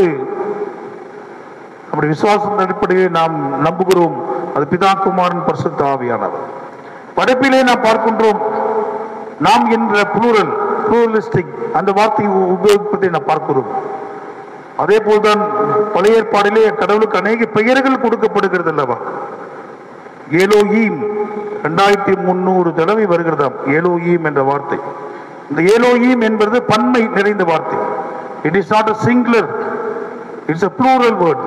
அப்படி விசுவாசத்தின் அடிப்படையில் நாம் நம்புகிறோம் அது பிதா குமாரன் பரிசுத்த ஆவியானவர் படைப்பிலே நாம் பார்க்கின்றோம் நாம் என்ற புளூரல் புளூரலிஸ்டிக் அந்த வார்த்தையை உ- உபயோகிப்பதை நாம் பார்க்கிறோம் அதே போல்தான் பழைய ஏற்பாடிலே கடவுளுக்கு அநேக பெயர்கள் கொடுக்கப்படுகிறது அல்லவா ஏலோயீம் ரெண்டாயிரத்தி முன்னூறு தடவை வருகிறதாம் ஏலோயீம் என்ற வார்த்தை இந்த ஏலோயீம் என்பது பன்மை நிறைந்த வார்த்தை it is not a singular it's a plural word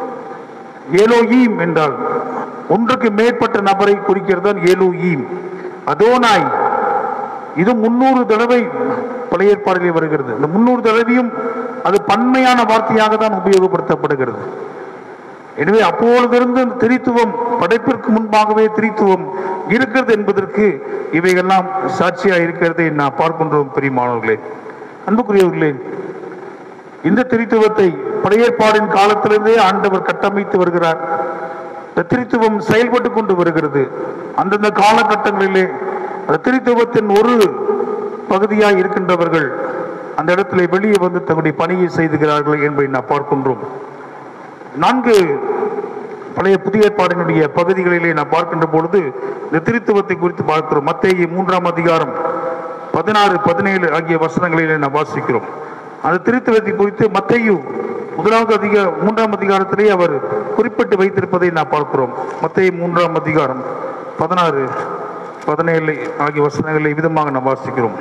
Elohim என்றால் ஒன்றுக்கு மேற்பட்ட நபரை குறிக்கிறது ஏலோயீம் அதோனாய் இது முன்னூறு தடவை பழைய ஏற்பாடிலே வருகிறது இந்த முன்னூறு தடவையும் அது பன்மையான வார்த்தையாக தான் உபயோகப்படுத்தப்படுகிறது எனவே அப்பொழுதிருந்து இந்த திரித்துவம் படைப்பிற்கு முன்பாகவே திரித்துவம் இருக்கிறது என்பதற்கு இவைகள்லாம் சாட்சியா இருக்கிறதை நான் பார்க்கின்றோம் பெரியமானவர்களே அன்புக்குரியவர்களே இந்த திரித்துவத்தை படையேற்பாடின் காலத்திலிருந்தே ஆண்டவர் கட்டமைத்து வருகிறார் இந்த திரித்துவம் செயல்பட்டு கொண்டு வருகிறது அந்தந்த காலகட்டங்களிலே அந்த திரித்துவத்தின் ஒரு பகுதியாய் இருக்கின்றவர்கள் அந்த இடத்திலே வெளியே வந்து தங்களுடைய பணியை செய்துகிறார்கள் என்பதை நாம் பார்க்கின்றோம் நான்கு பழைய புதிய ஏற்பாடினுடைய பகுதிகளிலே நாம் பார்க்கின்ற பொழுது இந்த திருத்துவத்தை குறித்து பார்க்கிறோம் மத்தேயு மூன்றாம் அதிகாரம் பதினாறு பதினேழு ஆகிய வசனங்களிலே நாம் வாசிக்கிறோம் அந்த திருத்துவத்தை குறித்து மத்தேயு முதலாவது அதிக மூன்றாம் அதிகாரத்திலே அவர் குறிப்பிட்டு வைத்திருப்பதை நாம் பார்க்கிறோம் மத்தேயு மூன்றாம் அதிகாரம் பதினாறு பதினேழு ஆகிய வசனங்களை விதமாக நாம் வாசிக்கிறோம்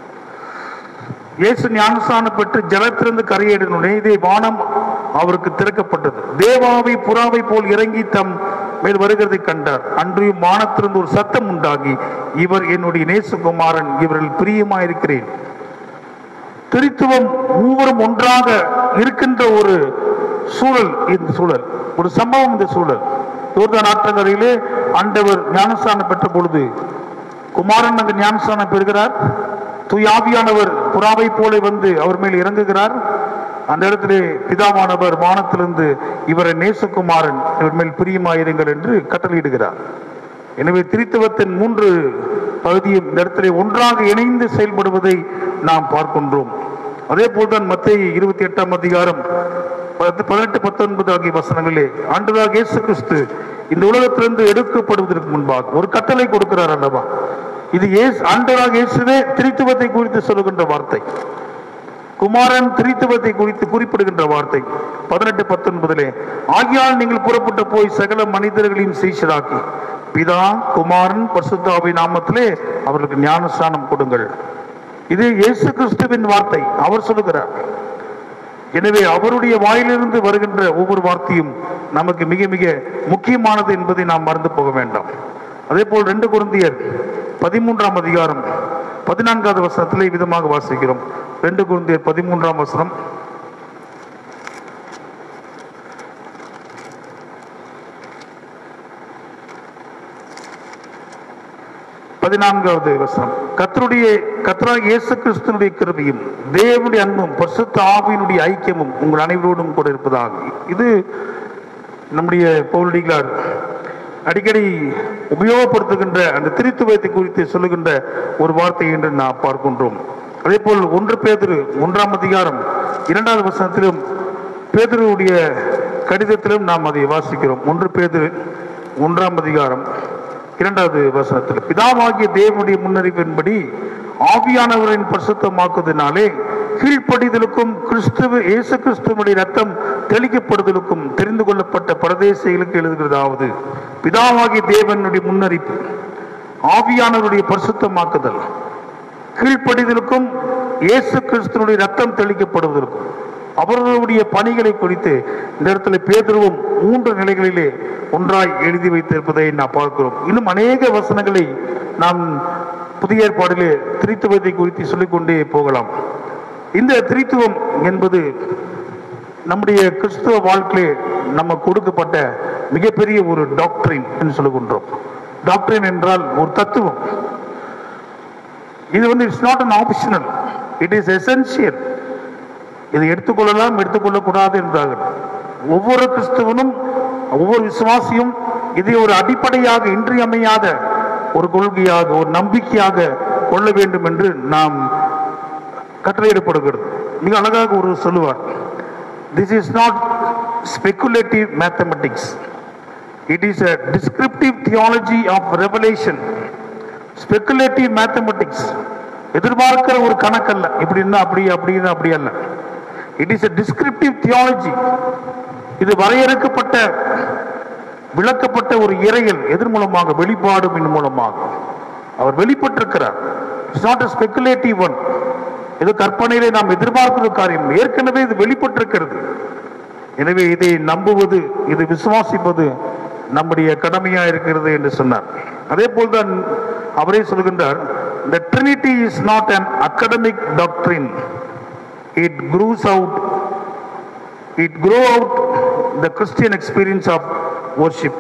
இயேசு ஞானஸ்தானம் பெற்று ஜலத்திலிருந்து கரையேறின இதே வானம் அவருக்கு திறக்கப்பட்டது தேவாவை புறாவை போல் இறங்கி தம் மேல் வருகிறதை கண்டார் அன்றையும் வானத்திலிருந்து ஒரு சத்தம் உண்டாகி இவர் என்னுடைய நேசகுமாரன் இவரில் பிரியமாயிருக்கிறேன் திருத்துவம் மூவரும் ஒன்றாக இருக்கின்ற ஒரு சூழல் இந்த சூழல் ஒரு சம்பவம் இந்த சூழல் யோர்தான் ஆற்றங்கரையிலே ஆண்டவர் ஞானஸ்தானம் பெற்ற பொழுது குமாரன் அங்கு ஞானஸ்தானம் பெறுகிறார் தூயாவியானவர் புறாவை போல வந்து அவர் மேல் இறங்குகிறார் அந்த இடத்திலே பிதாவானவர் வானத்திலிருந்து இவரை நேசகுமாரன் இவர் மேல் பிரியமாயிருங்கள் என்று கட்டளையிடுகிறார் எனவே திரித்துவத்தின் மூன்று பகுதியும் இந்த இடத்திலே ஒன்றாக இணைந்து செயல்படுவதை நாம் பார்க்கின்றோம் அதே போல்தான் மத்திய இருபத்தி எட்டாம் அதிகாரம் பத்து- பதினெட்டு பத்தொன்பது ஆகிய வசனங்களே ஆண்டவராக இயேசு கிறிஸ்து இந்த உலகத்திலிருந்து எடுக்கப்படுவதற்கு முன்பாக ஒரு கட்டளை கொடுக்கிறார் அல்லவா இது இயேசு ஆண்டவராக இயேசுவே திரித்துவத்தை குறித்து சொல்லுகின்ற வார்த்தை குமாரன் திரித்துவத்தை குறித்து குறிப்பிடுகின்ற வார்த்தை பதினெட்டு பத்தொன்பதிலே ஆகியால் நீங்கள் புறப்பட்டு போய் சகல மனிதர்களையும் சீஷராக்கி பிதா குமாரன் பரிசுத்தாவி நாமத்திலே அவர்களுக்கு ஞானஸ்தானம் கொடுங்கள் இது இயேசு கிறிஸ்துவின் வார்த்தை அவர் சொல்லுகிறார் எனவே அவருடைய வாயிலிருந்து வருகின்ற ஒவ்வொரு வார்த்தையும் நமக்கு மிக மிக முக்கியமானது என்பதை நாம் மறந்து போக வேண்டாம் அதே போல் ரெண்டு குருந்தியர் பதிமூன்றாம் அதிகாரம் பதினான்காவது வசனத்திலே விதமாக வாசிக்கிறோம் ரெண்டு குருந்தியர் பதிமூன்றாம் வசனம் பதினான்காவது வசனம் கத்தருடைய கத்தராக இயேசு கிறிஸ்துனுடைய கிருபையும் தேவனுடைய அன்பும் பரிசுத்த ஆவியினுடைய ஐக்கியமும் உங்கள் அனைவரோடும் கூட இருப்பதாக இது நம்முடைய பவுலடிகளார் அடிக்கடி உபயோகப்படுத்துகின்ற அந்த திருத்துவத்தை குறித்து சொல்லுகின்ற ஒரு வார்த்தை என்று நாம் பார்க்கின்றோம் அதே போல் ஒன்று பேதுரு ஒன்றாம் அதிகாரம் இரண்டாவது வசனத்திலும் பேதுருவுடைய கடிதத்திலும் நாம் அதை வாசிக்கிறோம் ஒன்று பேதுரு ஒன்றாம் அதிகாரம் இரண்டாவது வசனத்தில் பிதாவாகிய தேவனுடைய முன்னறிவின்படி ஆவியானவரின் பரிசுத்தமாக்குவதனாலே கீழ்ப்படிதலுக்கும் கிறிஸ்துவ இயேசு கிறிஸ்துவனுடைய ரத்தம் தெளிக்கப்படுதலுக்கும் தெரிந்து கொள்ளப்பட்ட பிரதேசிகளுக்கு எழுதுகிறதாவது பிதாவாகிய தேவனுடைய முன்னறிப்பு ஆவியானவருடைய பரிசுத்தமாக்குதல் கீழ்ப்படிதலுக்கும் இயேசு கிறிஸ்துவனுடைய ரத்தம் தெளிக்கப்படுவதற்கும் அவர்களுடைய பணிகளை குறித்து இந்த இடத்துல பேதுருவும் மூன்று நிலைகளிலே ஒன்றாய் எழுதி வைத்திருப்பதை நாம் பார்க்கிறோம் இன்னும் அநேக வசனங்களை நாம் புதிய ஏற்பாடிலே திரித்துவத்தை குறித்து சொல்லிக்கொண்டே போகலாம் இந்த திரித்துவம் என்பது நம்முடைய கிறிஸ்துவ வாழ்க்கையிலே நம்ம கொடுக்கப்பட்ட மிகப்பெரிய ஒரு டாக்டரின் என்று சொல்லுகின்றோம் டாக்டரின் என்றால் ஒரு தத்துவம் இது வந்து it's not an optional it is essential இதை எடுத்துக்கொள்ளலாம் எடுத்துக்கொள்ளக்கூடாது என்றார்கள் ஒவ்வொரு கிறிஸ்துவனும் ஒவ்வொரு விசுவாசியும் இதை ஒரு அடிப்படையாக இன்றியமையாத ஒரு கொள்கையாக ஒரு நம்பிக்கையாக கொள்ள வேண்டும் என்று நாம் கட்டளையிடப்படுகிறது மிக அழகாக ஒரு சொல்லுவார் this is not speculative mathematics it is a descriptive theology of revelation speculative mathematics எதிர்பார்க்கிற ஒரு கணக்கல்ல இப்படி இருந்தா அப்படி அப்படி இருந்தா அப்படி அல்ல it is a descriptive theology இது வரையறுக்கப்பட்ட விளக்கப்பட்ட ஒரு இறையல் எதன் மூலமாக வெளிப்பாடும் இன் மூலமாக அவர் வெளிப்பட்டிருக்கிறார் it's not a speculative one இது கற்பனையிலே நாம் எதிர்பார்க்கிற காரியம் ஏற்கனவே இது வெளிப்பட்டிருக்கிறது எனவே இதை நம்புவது இது விசுவாசிப்பது நம்முடைய கடமையா இருக்கிறது என்று சொன்னார் அதே போல்தான் அவரே சொல்கின்றார் the trinity is not an academic doctrine it grows out it grow out the christian experience of worship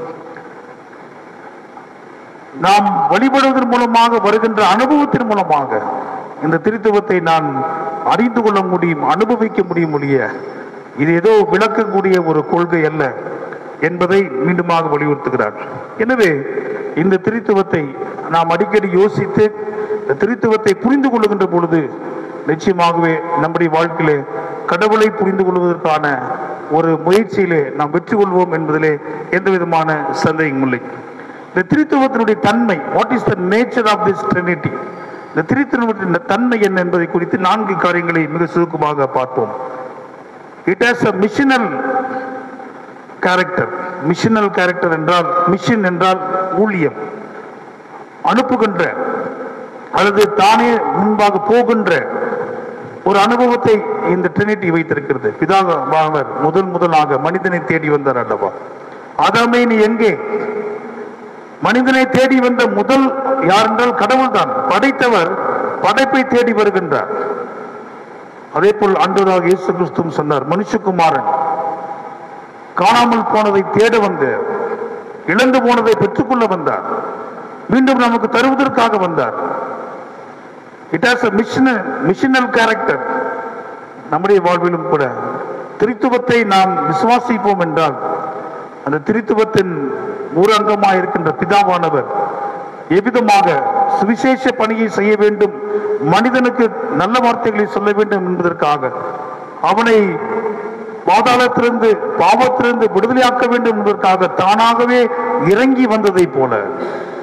நாம் வழிபடுவதன் மூலமாக வருகின்ற அனுபவத்தின் மூலமாக இந்த திருத்துவத்தை நான் அறிந்து கொள்ள முடியும் அனுபவிக்க முடியும் ஒழிய இது ஏதோ விளக்கக்கூடிய ஒரு கொள்கை அல்ல என்பதை மீண்டுமாக வலியுறுத்துகிறார் எனவே இந்த திருத்துவத்தை நாம் அடிக்கடி யோசித்து இந்த திருத்துவத்தை புரிந்து கொள்ளுகின்ற பொழுது நிச்சயமாகவே நம்முடைய வாழ்க்கையிலே கடவுளை புரிந்து கொள்வதற்கான ஒரு முயற்சியிலே நாம் வெற்றி கொள்வோம் என்பதிலே எந்த விதமான சந்தேகம் இல்லை இந்த திருத்துவத்தினுடைய தன்மை what is the nature of this trinity இந்த திருத்துவத்தின் தன்மை என்ன என்பதை குறித்து நான்கு காரியங்களை மிக சுருக்கமாக பார்ப்போம் it has a missional character missional character என்றால் மிஷன் என்றால் ஊழியம் அனுப்புகின்ற அல்லது தானே முன்பாக போகின்ற ஒரு அனுபவத்தை இந்த ட்ரினிட்டி வைத்திருக்கிறது பிதாவானவர் முதல் முதலாக மனிதனை தேடி வந்தார் அல்லவா ஆதாமே நீ எங்கே மனிதனை தேடி வந்த முதல் யார் என்றால் கடவுள் தான் படைத்தவர் படைப்பை தேடி வருகின்றார் அதே போல் அன்றதாக இயேசு கிறிஸ்துவும் சொன்னார் மனுஷகுமாரன் காணாமல் போனதை தேட வந்த இழந்து போனதை பெற்றுக்கொள்ள வந்தார் மீண்டும் நமக்கு தருவதற்காக வந்தார் it has a missional missional character நம்முடைய வாழ்விலும் கூட திருத்துவத்தை நாம் விசுவாசிப்போம் என்றால் அந்த திருத்துவத்தின் ஒரு அங்கமாக இருக்கின்ற பிதாவானவர் எவ்விதமாக சுவிசேஷ பணியை செய்ய வேண்டும் மனிதனுக்கு நல்ல வார்த்தைகளை சொல்ல வேண்டும் என்பதற்காக அவனை பாதாளத்திலிருந்து பாவத்திலிருந்து விடுதலையாக்க வேண்டும் என்பதற்காக தானாகவே இறங்கி வந்ததை போல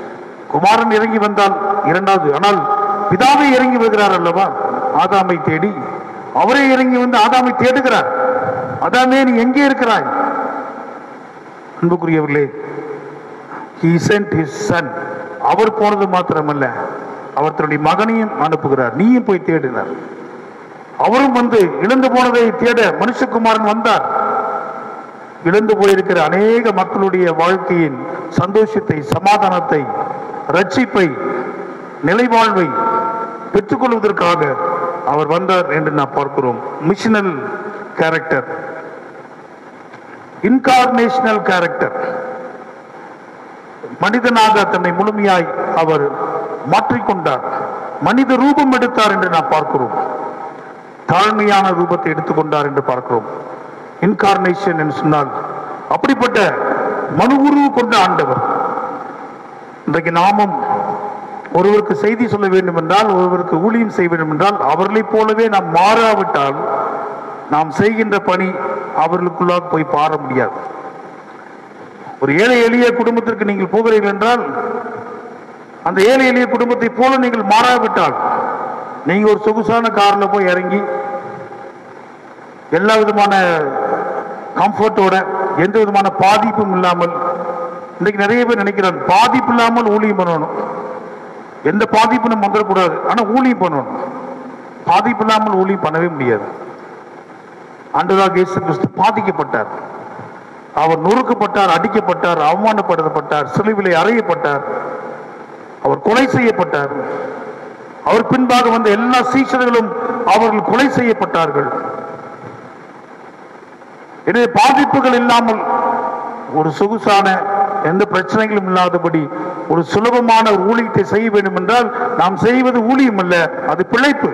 குமாரன் இறங்கி வந்தால் இரண்டாவது ஆனால் பிதாவே இறங்கி வருகிறார் அல்லவா ஆதாமை தேடி அவரே இறங்கி வந்து ஆதாமை தேடுகிறார் ஆதாமே நீ எங்கே இருக்கிறாய் அன்புக்குரியவர்களே he sent his son அவர் போனது மாத்திரமல்ல அவர் தன்னுடைய மகனையும் அனுப்புகிறார் நீயும் போய் தேடினார் அவரும் வந்து இழந்து போனதை தேட மனுஷகுமாரன் வந்தார் இழந்து போயிருக்கிற அநேக மக்களுடைய வாழ்க்கையின் சந்தோஷத்தை சமாதானத்தை ரட்சிப்பை நிலைவாழ்வை பெற்றுக்கொள்வதற்காக அவர் வந்தார் என்று நாம் பார்க்கிறோம் மிஷனல் கேரக்டர் இன்கார்னேஷனல் கேரக்டர் மனிதனாக தன்னை முழுமையாய் அவர் மாற்றிக்கொண்டார் மனித ரூபம் எடுத்தார் என்று நாம் பார்க்கிறோம் தாழ்மையான ரூபத்தை எடுத்துக்கொண்டார் என்று பார்க்கிறோம் இன்கார்னேஷன் என்று சொன்னால் அப்படிப்பட்ட மனு உருவு கொண்ட ஆண்டவர் இன்றைக்கு நாமும் ஒருவருக்கு செய்தி சொல்ல வேண்டும் என்றால் ஒருவருக்கு ஊழியம் செய்ய வேண்டும் என்றால் அவர்களைப் போலவே நாம் மாறாவிட்டால் நாம் செய்கின்ற பணி அவர்களுக்குள்ளாக போய் பார முடியாது ஒரு ஏழை எளிய குடும்பத்திற்கு நீங்கள் போகிறீர்கள் என்றால் அந்த ஏழை எளிய குடும்பத்தை போல நீங்கள் மாறாவிட்டால் நீங்க ஒரு சொகுசான கார்ல போய் இறங்கி எல்லா விதமான கம்ஃபர்ட்டோட எந்த விதமான பாதிப்பும் இல்லாமல் இன்னைக்கு நிறைய பேர் நினைக்கிறாங்க பாதிப்பு இல்லாமல் ஊழியம் பண்ணணும் எந்த பாதிப்பும் நம்ம வந்துடக்கூடாது ஆனா ஊழியம் பண்ணணும் பாதிப்பு இல்லாமல் ஊழியம் பண்ணவே முடியாது ஆண்டவராக இயேசு கிறிஸ்து பாதிக்கப்பட்டார் அவர் நொறுக்கப்பட்டார் அடிக்கப்பட்டார் அவமானப்படுத்தப்பட்டார் சிலுவிலே அறையப்பட்டார் அவர் கொலை செய்யப்பட்டார் அவர் பின்பாக வந்த எல்லா சீஷர்களும் அவர்கள் கொலை செய்யப்பட்டார்கள் எனவே பாதிப்புகள் இல்லாமல் ஒரு சொகுசான எந்த பிரச்சனைகளும் இல்லாதபடி ஒரு சுலபமான ஒரு ஊழியத்தை செய்ய வேண்டும் என்றால் நாம் செய்வது ஊழியம் அல்ல அது பிழைப்பு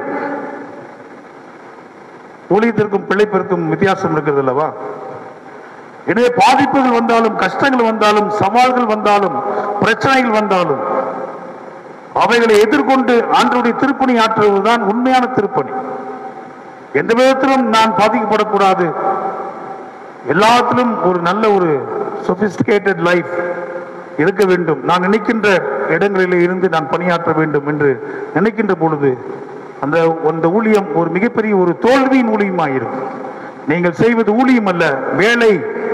ஊழியத்திற்கும் பிழைப்பிற்கும் வித்தியாசம் இருக்கிறது அல்லவா எனவே பாதிப்புகள் வந்தாலும் கஷ்டங்கள் வந்தாலும் சவால்கள் வந்தாலும் பிரச்சனைகள் வந்தாலும் அவைகளை எதிர்கொண்டு ஆண்டவருடைய திருப்பணி ஆற்றுவதுதான் உண்மையான திருப்பணி எந்த விதத்திலும் நான் பாதிக்கப்படக்கூடாது எல்லாத்திலும் ஒரு நல்ல ஒரு சொபிஸ்டிகேட்டட் லைஃப் இருக்க வேண்டும் நான் நினைக்கின்ற இடங்களிலே இருந்து நான் பணியாற்ற வேண்டும் என்று நினைக்கின்ற பொழுது அந்த அந்த ஊழியம் ஒரு மிகப்பெரிய ஒரு தோல்வியின் ஊழியமாயிருக்கும் நீங்கள் செய்வது ஊழியம் அல்ல வேலை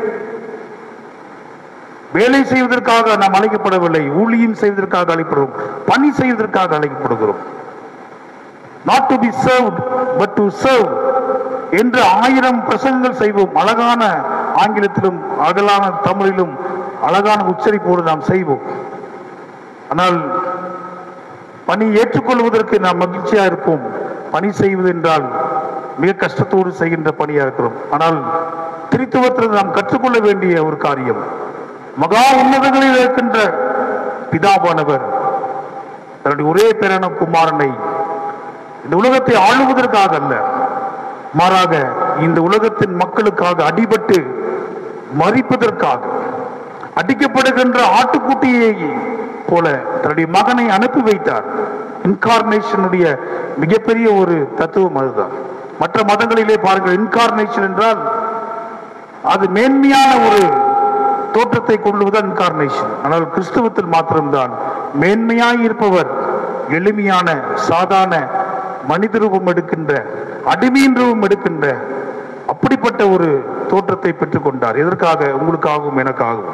வேலை செய்வதற்காக நாம் அழைக்கப்படவில்லை ஊழியம் செய்வதற்காக அழைக்கப்படுகிறோம் பணி செய்வதற்காக அழைக்கப்படுகிறோம் not to be served but to serve என்று ஆயிரம் பிரசங்கங்கள் செய்வோம் அழகான ஆங்கிலத்திலும் அகலான தமிழிலும் அழகான உச்சரிப்போடு நாம் செய்வோம் ஆனால் பணி ஏற்றுக்கொள்வதற்கு நாம் மகிழ்ச்சியா இருப்போம் பணி செய்வது என்றால் மிக கஷ்டத்தோடு செய்கின்ற பணியா இருக்கிறோம் ஆனால் திருத்துவத்தில் நாம் கற்றுக்கொள்ள வேண்டிய ஒரு காரியம் மகா உன்னதங்களில் இருக்கின்ற பிதாவானவர் தன்னுடைய ஒரே பேரான குமாரனை இந்த உலகத்தை ஆளுவதற்காக அல்ல மாறாக இந்த உலகத்தின் மக்களுக்காக அடிபட்டு மறிப்பதற்காக அடிக்கப்படுகின்ற ஆட்டுக்குட்டியை போல தன்னுடைய மகனை அனுப்பி வைத்தார் இன்கார்னேஷனுடைய மிகப்பெரிய ஒரு தத்துவம் அதுதான் மற்ற மதங்களிலே பாருங்கள் இன்கார்னேஷன் என்றால் அது மேன்மையான ஒரு தோற்றத்தை கொள்ளுவதுதான் இன்கார்னேஷன் ஆனால் கிறிஸ்தவத்தில் மாத்திரம்தான் மேன்மையாய் இருப்பவர் எளிமையான சாதாரண மனித ரூபம் எடுக்கின்ற அடிமையின் ரூபம் எடுக்கின்ற அப்படிப்பட்ட ஒரு தோற்றத்தை பெற்றுக்கொண்டார் எதற்காக உங்களுக்காகவும் எனக்காகவும்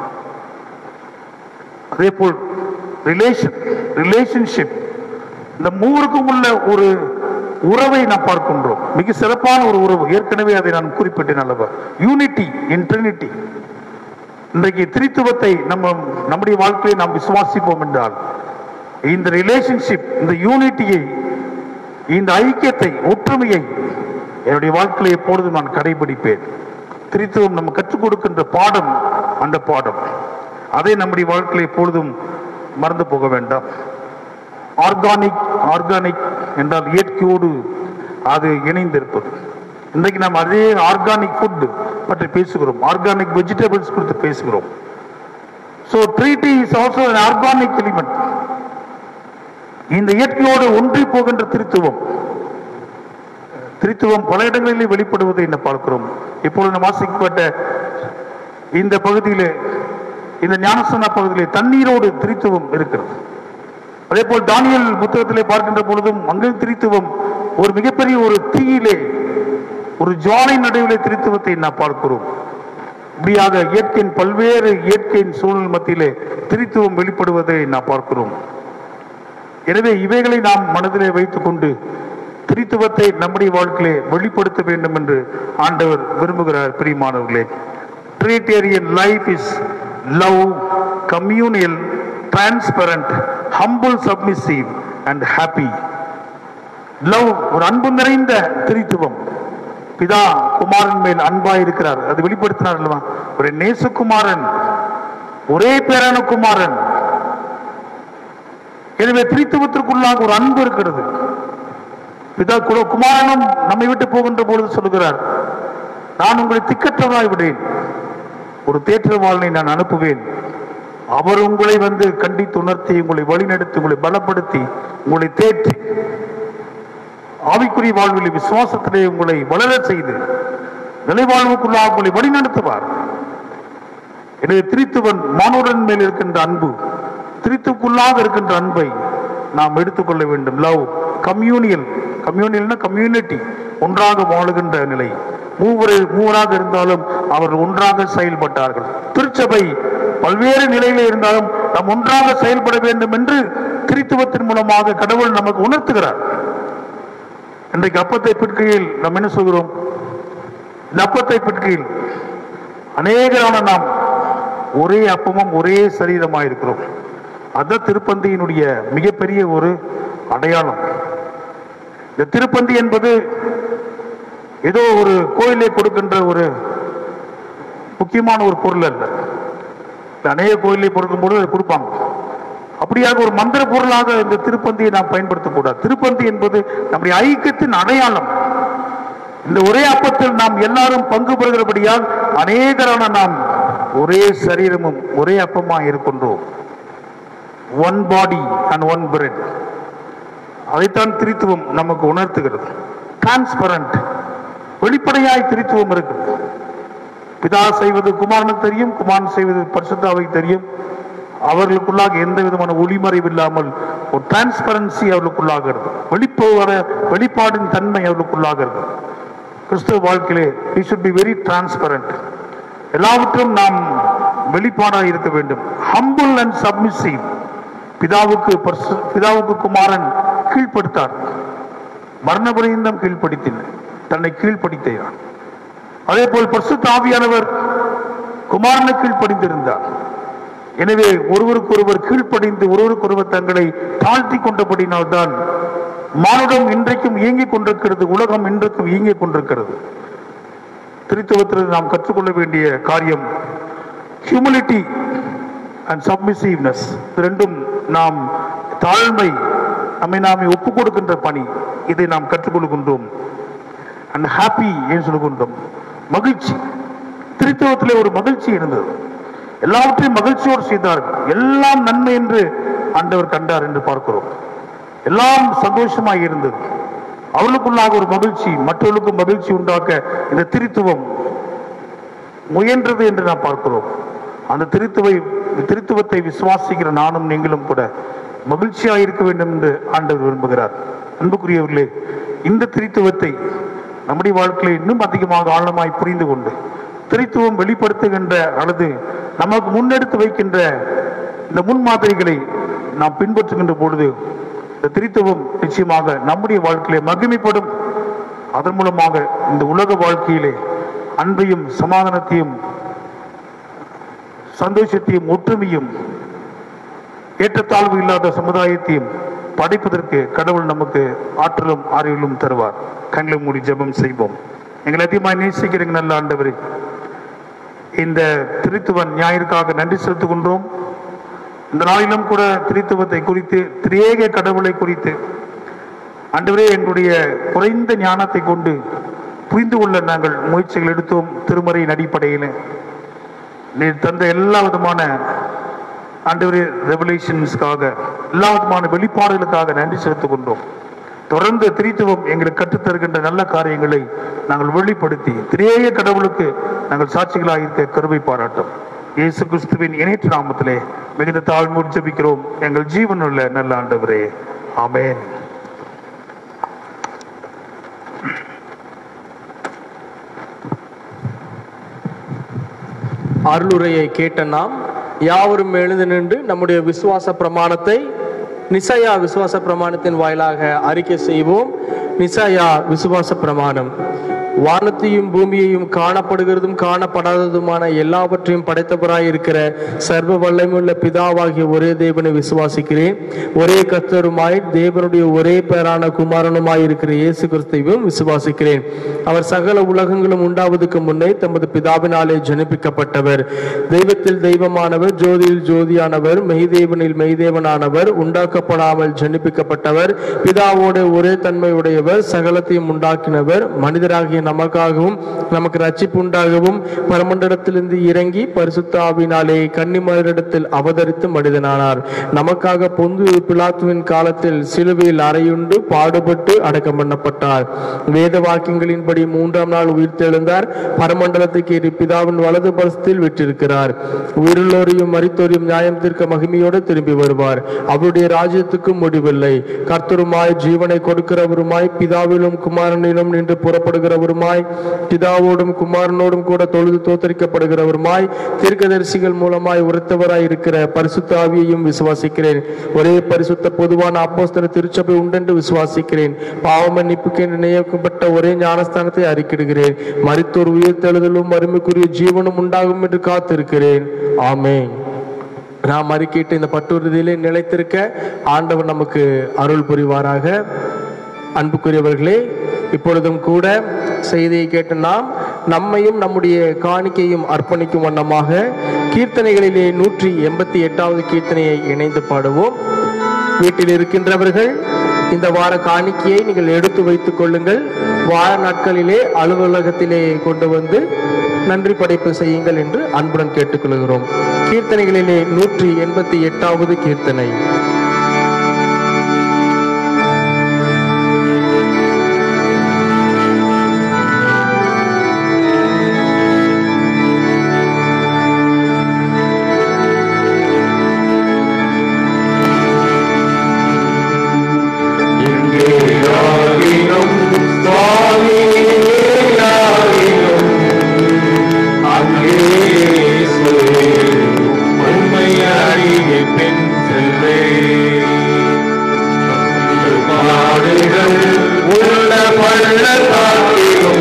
அதே போல் ரிலேஷன் ரிலேஷன்ஷிப் இந்த மூவருக்கும் உள்ள ஒரு உறவை நாம் பார்க்கின்றோம் மிக சிறப்பான ஒரு உறவு ஏற்கனவே அதை நான் குறிப்பிட்டேன் அல்லவா யூனிட்டி இன் ட்ரினிட்டி இன்றைக்கு திரித்துவத்தை நம்ம நம்முடைய வாழ்க்கையை நாம் விசுவாசிப்போம் என்றால் இந்த ரிலேஷன்ஷிப் இந்த யூனிட்டியை இந்த ஐக்கியத்தை ஒற்றுமையை என்னுடைய வாழ்க்கையில் எப்பொழுதும் நான் கடைபிடிப்பேன் திரித்துவம் நம்ம கற்றுக் கொடுக்கின்ற பாடம் அந்த பாடம் அதை நம்முடைய வாழ்க்கையில் எப்பொழுதும் மறந்து போக வேண்டாம் ஆர்கானிக் ஆர்கானிக் என்றால் இயற்கையோடு அது இணைந்திருப்பது இன்றைக்கு நாம் அதே ஆர்கானிக் ஃபுட் பற்றி பேசுகிறோம் ஆர்கானிக் வெஜிடபிள்ஸ் குறித்து பேசுகிறோம் so trinity is also an organic element இந்த இயற்கையோடு ஒன்றி போகின்ற திருத்துவம் திருத்துவம் பல இடங்களிலே வெளிப்படுவதை என்ன பார்க்கிறோம் இப்பொழுது நாம் வாசிக்கப்பட்ட இந்த பகுதியிலே இந்த ஞானசனா பகுதியிலே தண்ணீரோடு திருத்துவம் இருக்கிறது அதே போல் தானியல் புத்தகத்திலே பார்க்கின்ற பொழுதும் அங்கே திரித்துவம் ஒரு மிகப்பெரிய ஒரு தீயிலே ஒரு ஜுவாலை நடுவிலே திரித்துவத்தை நாம் பார்க்கிறோம் இப்படியாக இயற்கையின் பல்வேறு இயற்கையின் சூழல் மத்தியிலே திரித்துவம் வெளிப்படுவதை நாம் பார்க்கிறோம் எனவே இவைகளை நாம் மனதிலே வைத்துக் கொண்டு திரித்துவத்தை நம்முடைய வாழ்க்கையிலே வெளிப்படுத்த வேண்டும் என்று ஆண்டவர் விரும்புகிறார் பிரியமானவர்களே Trinitarian life is love communal transparent humble submissive and happy love ஒரு அன்பு நிறைந்த திரித்துவம் பிதா குமாரன் மேல் அன்பாய் இருக்கிறார் அது வெளிப்படுத்தினார் அல்லவா ஒரு நேசகுமாரன் ஒரே பேரான குமாரன் எனவே திரித்துவத்திற்குள்ளாக ஒரு அன்பு இருக்கிறது பிதா கு- குமாரனும் நம்மை விட்டு போகின்ற பொழுது சொல்லுகிறார் நான் உங்களை திக்கற்றவராய் விடேன் ஒரு தேற்றவாளனை நான் அனுப்புவேன் அவர் உங்களை வந்து கண்டித்து உணர்த்தி உங்களை வழிநடத்தி உங்களை பலப்படுத்தி உங்களை தேற்றி ஆவிக்குரிய வாழ்வில் விசுவாசத்திலே உங்களை வளர செய்து நிலைவாழ்வுக்குள்ளாக உங்களை வழிநடத்துவார் எனவே திரித்துவன் மாணவன் மேல் இருக்கின்ற அன்பு திரித்துக்குள்ளாக இருக்கின்ற அன்பை நாம் எடுத்துக்கொள்ள வேண்டும் லவ் கம்யூனியல் கம்யூனியல்னா கம்யூனிட்டி ஒன்றாக வாழுகின்ற நிலை மூவர் மூவராக இருந்தாலும் அவர்கள் ஒன்றாக செயல்பட்டார்கள் திருச்சபை பல்வேறு நிலையில இருந்தாலும் நாம் ஒன்றாக செயல்பட வேண்டும் என்று திரித்துவத்தின் மூலமாக கடவுள் நமக்கு உணர்த்துகிறார் இன்றைக்கு அப்பத்தை பிற்கையில் நாம் என்ன சொல்கிறோம் இந்த அப்பத்தை பிற்கையில் அநேகரான நாம் ஒரே அப்பமும் ஒரே சரீரமாக இருக்கிறோம் அதான் திருப்பந்தியினுடைய மிகப்பெரிய ஒரு அடையாளம் இந்த திருப்பந்தி என்பது ஏதோ ஒரு கோயிலே கொடுக்கின்ற ஒரு முக்கியமான ஒரு பொருள் அல்ல இந்த அநேக கோயிலை கொடுக்கும்போது அதை கொடுப்பாங்க அப்படியாக ஒரு மந்திர பொருளாக இந்த திருப்பந்தியை நாம் பயன்படுத்தக்கூடாது திருப்பந்தி என்பது நம்முடைய ஐக்கியத்தின் அடையாளம் இந்த ஒரே அப்பத்தில் நாம் எல்லாரும் பங்கு பெறுகிறபடியால் அநேகரான நாம் ஒரே சரீரமும் ஒரே அப்பமா இருக்கின்றோம் one body and one bread அதைத்தான் திரித்துவம் நமக்கு உணர்த்துகிறது டிரான்ஸ்பரண்ட் வெளிப்படையாய் திரித்துவம் இருக்குது பிதா செய்வது குமாரனுக்கு தெரியும் குமாரன் செய்வது பரிசுத்தாவுக்கு தெரியும் அவர்களுக்குள்ளாக எந்த விதமான ஒளிமறைவு இல்லாமல் ஒரு டிரான்ஸ்பரன்சி அவர்களுக்குள்ளாக இருக்கு வெளிப்போகிற வெளிப்பாடின் தன்மை அவர்களுக்குள்ளாக இருக்கு கிறிஸ்துவ வாழ்க்கையிலே we should be very transparent எல்லாவற்றும் நாம் வெளிப்பாடாக இருக்க வேண்டும் humble and submissive பிதாவுக்கு பரிசு- பிதாவுக்கு குமாரன் கீழ்ப்படுத்தார் மரணபரியந்தம் கீழ்ப்படுத்தின தன்னை கீழ்ப்படுத்தினார் அதே போல் பரிசுத்த ஆவியானவர் குமாரனை கீழ்ப்படிந்திருந்தார் எனவே ஒருவருக்கொருவர் கீழ்ப்படிந்து ஒருவருக்கொருவர் தங்களை தாழ்த்தி கொண்டபடினால்தான் மானுடம் இன்றைக்கும் இயங்கிக் கொண்டிருக்கிறது உலகம் இன்றைக்கும் இயங்கிக் கொண்டிருக்கிறது திருத்துவத்தில் நாம் கற்றுக்கொள்ள வேண்டிய காரியம் ஹியூமிலிட்டி அண்ட் சப்மிசிவ்னஸ் ரெண்டும் நாம் தாழ்மை நம்மை நாமே ஒப்புக் கொடுக்கின்ற பணி இதை நாம் கற்றுக்கொள்கின்றோம் அண்ட் ஹாப்பி என்று சொல்லுகின்றோம் மகிழ்ச்சி திருத்துவத்திலே ஒரு மகிழ்ச்சி இருந்தது எல்லாவற்றையும் மகிழ்ச்சியோடு செய்தார்கள் எல்லாம் நன்மை என்று ஆண்டவர் கண்டார் என்று பார்க்கிறோம் எல்லாம் சந்தோஷமாய் இருந்தது அவர்களுக்குள்ளாக ஒரு மகிழ்ச்சி மற்றவர்களுக்கு மகிழ்ச்சி உண்டாக்க இந்த திருத்துவம் முயன்றது என்று நாம் பார்க்கிறோம் அந்த திருத்துவை திருத்துவத்தை விசுவாசிக்கிற நானும் நீங்களும் கூட மகிழ்ச்சியாக இருக்க வேண்டும் என்று ஆண்டவர் விரும்புகிறார் அன்புக்குரியவர்களே இந்த திருத்துவத்தை நம்முடைய வாழ்க்கையில் இன்னும் அதிகமாக ஆழமாய் புரிந்து கொண்டு திருத்துவம் வெளிப்படுத்துகின்ற அல்லது நமக்கு முன்னெடுத்து வைக்கின்ற இந்த முன்மாதிரிகளை நாம் பின்பற்றுகின்ற பொழுது இந்த திருத்துவம் நிச்சயமாக நம்முடைய வாழ்க்கையிலே மகிமைப்படும் அதன் மூலமாக இந்த உலக வாழ்க்கையிலே அன்பையும் சமாதானத்தையும் சந்தோஷத்தையும் ஒற்றுமையும் ஏற்றத்தாழ்வு இல்லாத சமுதாயத்தையும் படைப்பதற்கு கடவுள் நமக்கு ஆற்றலும் அறிவிலும் தருவார் கண்களை மூடி ஜெபம் செய்வோம் எங்களை அதிகமாக நேசிக்கிறீங்க நல்ல ஆண்டவரே இந்த திருத்துவன் ஞாயிற்காக நன்றி செலுத்துகின்றோம் இந்த நாளிலும் கூட திருத்துவத்தை குறித்து திரியேக கடவுளை குறித்து ஆண்டவரே எங்களுடைய குறைந்த ஞானத்தை கொண்டு புரிந்து கொள்ள நாங்கள் முயற்சிகள் எடுத்தோம் திருமறையின் அடிப்படையில் நீர் தந்த எல்லா விதமான ஆண்டவரே ரெவலேஷன்ஸ்க்காக எல்லா விதமான வெளிப்பாடுகளுக்காக நன்றி செலுத்திக் கொண்டோம் தொடர்ந்து திரித்துவம் எங்களுக்கு கற்றுத்தருகின்ற நல்ல காரியங்களை நாங்கள் வெளிப்படுத்தி திரேய கடவுளுக்கு நாங்கள் சாட்சிகளாக இருக்க கருவை பாராட்டும் இயேசு கிறிஸ்துவின் இணைற்று நாமத்திலே மிகுந்த தாழ்மூடி ஜெபிக்கிறோம் எங்கள் ஜீவனுள்ள நல்ல ஆண்டவரே ஆமென் அருளுரையை கேட்ட நாம் யாவரும் எழுந்து நின்று நம்முடைய விசுவாச பிரமாணத்தை நிசையா விசுவாச பிரமாணத்தின் வாயிலாக அறிக்கை செய்வோம் நிசையா விசுவாச பிரமாணம் வானத்தையும் பூமியையும் காணப்படுகிறதும் காணப்படாததுமான எல்லாவற்றையும் படைத்தவராய் இருக்கிற சர்வ வல்லமையுள்ள பிதாவாகிய ஒரே தேவனை விசுவாசிக்கிறேன் ஒரே கர்த்தருமாய் தேவனுடைய ஒரே பேரான குமாரனுமாய் இருக்கிற இயேசு கிறிஸ்துவையும் விசுவாசிக்கிறேன் அவர் சகல உலகங்களும் உண்டாவதற்கு முன்னே தமது பிதாவினாலே ஜனிப்பிக்கப்பட்டவர் தெய்வத்தில் தெய்வமானவர் ஜோதியில் ஜோதியானவர் மெய்தேவனில் மெய்தேவனானவர் உண்டாக்கப்படாமல் ஜனிப்பிக்கப்பட்டவர் பிதாவோடு ஒரே தன்மையுடையவர் சகலத்தையும் உண்டாக்கினவர் மனிதராகிய நமக்காகவும் நமக்கு ரட்சிப்பு உண்டாகவும் பரமண்டலத்திலிருந்து இறங்கி பரிசுத்த ஆவினாலே கன்னிமரிடத்தில் அவதரித்து மனிதனானார் நமக்காக பொந்து பிலாத்துவின் காலத்தில் சிலுவையில் அறையுண்டு பாடுபட்டு அடக்கம் பண்ணப்பட்டார் வேத வாக்கியங்களின்படி மூன்றாம் நாள் உயிர்த்தெழுந்தார் பரமண்டலத்துக்கு ஏறி பிதாவின் வலது பரிசத்தில் விட்டிருக்கிறார் உயிருள்ளோரையும் மரித்தோரையும் நியாயம் தீர்க்க மகிமையோடு திரும்பி வருவார் அவருடைய ராஜ்யத்துக்கும் முடிவில்லை கர்த்தருமாய் ஜீவனை கொடுக்கிறவருமாய் பிதாவிலும் குமாரனிலும் நின்று புறப்படுகிறவருமாய் பிதாவோடும் குமாரனோடும் கூட தொழுது தோத்தரிக்கப்படுகிறவருமாய் தீர்க்கதரிசிகள் மூலமாய் உரைத்தவராய் இருக்கிற பரிசுத்த ஆவியையும் விசுவாசிக்கிறேன் ஒரே பரிசுத்த பொதுவான அப்போஸ்தல திருச்சபை உண்டென்று விசுவாசிக்கிறேன் பாவ மன்னிப்புக்கு என்று நியமிக்கப்பட்ட ஒரே ஞானஸ்தானத்தை அறிக்கிடுகிறேன் மரித்தோர் உயிர்த்தெழுதலும் அருமைக்குரிய ஜீவனும் உண்டாகும் என்று காத்திருக்கிறேன் ஆமென் நாம் அறிக்கையிட்டு இந்த பட்டுறுதியிலே நிலைத்திருக்க ஆண்டவர் நமக்கு அருள் புரிவாராக அன்புக்குரியவர்களே இப்பொழுதும் கூட செய்தியை கேட்ட நாம் நம்மையும் நம்முடைய காணிக்கையும் அர்ப்பணிக்கும் வண்ணமாக கீர்த்தனைகளிலே நூற்றி எண்பத்தி எட்டாவது கீர்த்தனையை இணைந்து பாடுவோம் வீட்டில் இருக்கின்றவர்கள் இந்த வார காணிக்கையை நீங்கள் எடுத்து வைத்துக் கொள்ளுங்கள் வார நாட்களிலே அலுவலகத்திலே கொண்டு வந்து நன்றி படைப்பு செய்யுங்கள் என்று அன்புடன் கேட்டுக்கொள்கிறோம் கீர்த்தனைகளிலே நூற்றி எண்பத்தி எட்டாவது கீர்த்தனை எங்கேயாகிலும் சுவாமியாகிலும் அங்கே இயேசுவே, உம்மை அறிய பின் செல்வேன். பாடுகள் உள்ள பள்ளத்தாக்கிலும்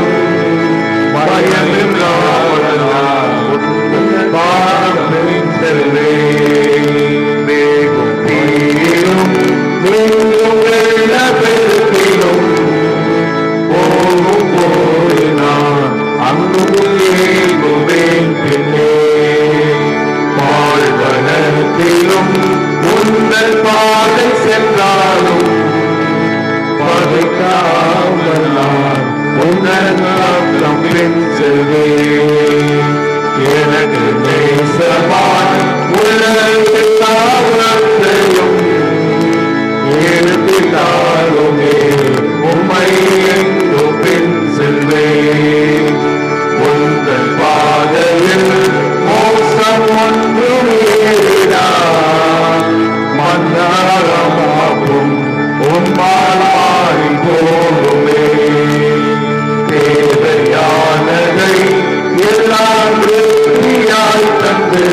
பயமில்லாமல் உங்கள் பாதம் பின் செல்வேன். வேகும் தீயிலும் மின்னும் வெள்ளப்பெருக்கிலும் போகும் போது நான் அங்கு ஏங்குவேன் பின்னே பாழ்வனத்திலும் உங்கள் பாதை சென்றாலும் பகைக்காமல் நான் உங்கள் பக்கம் பின் செல்வேன் எனக்கு நேசமாய் உள்ள எல்லாவற்றையும் எடுத்திட்டாலுமே உம்மை எங்கும் பின் செல்வேன் உங்கள் பாதையில் மோசம் ஒன்றும் ஏறினார் மன்னாரமாகும் உம்மாலாய் போகுமே தேவையானதை எல்லாம் திருப்தியாய் தந்து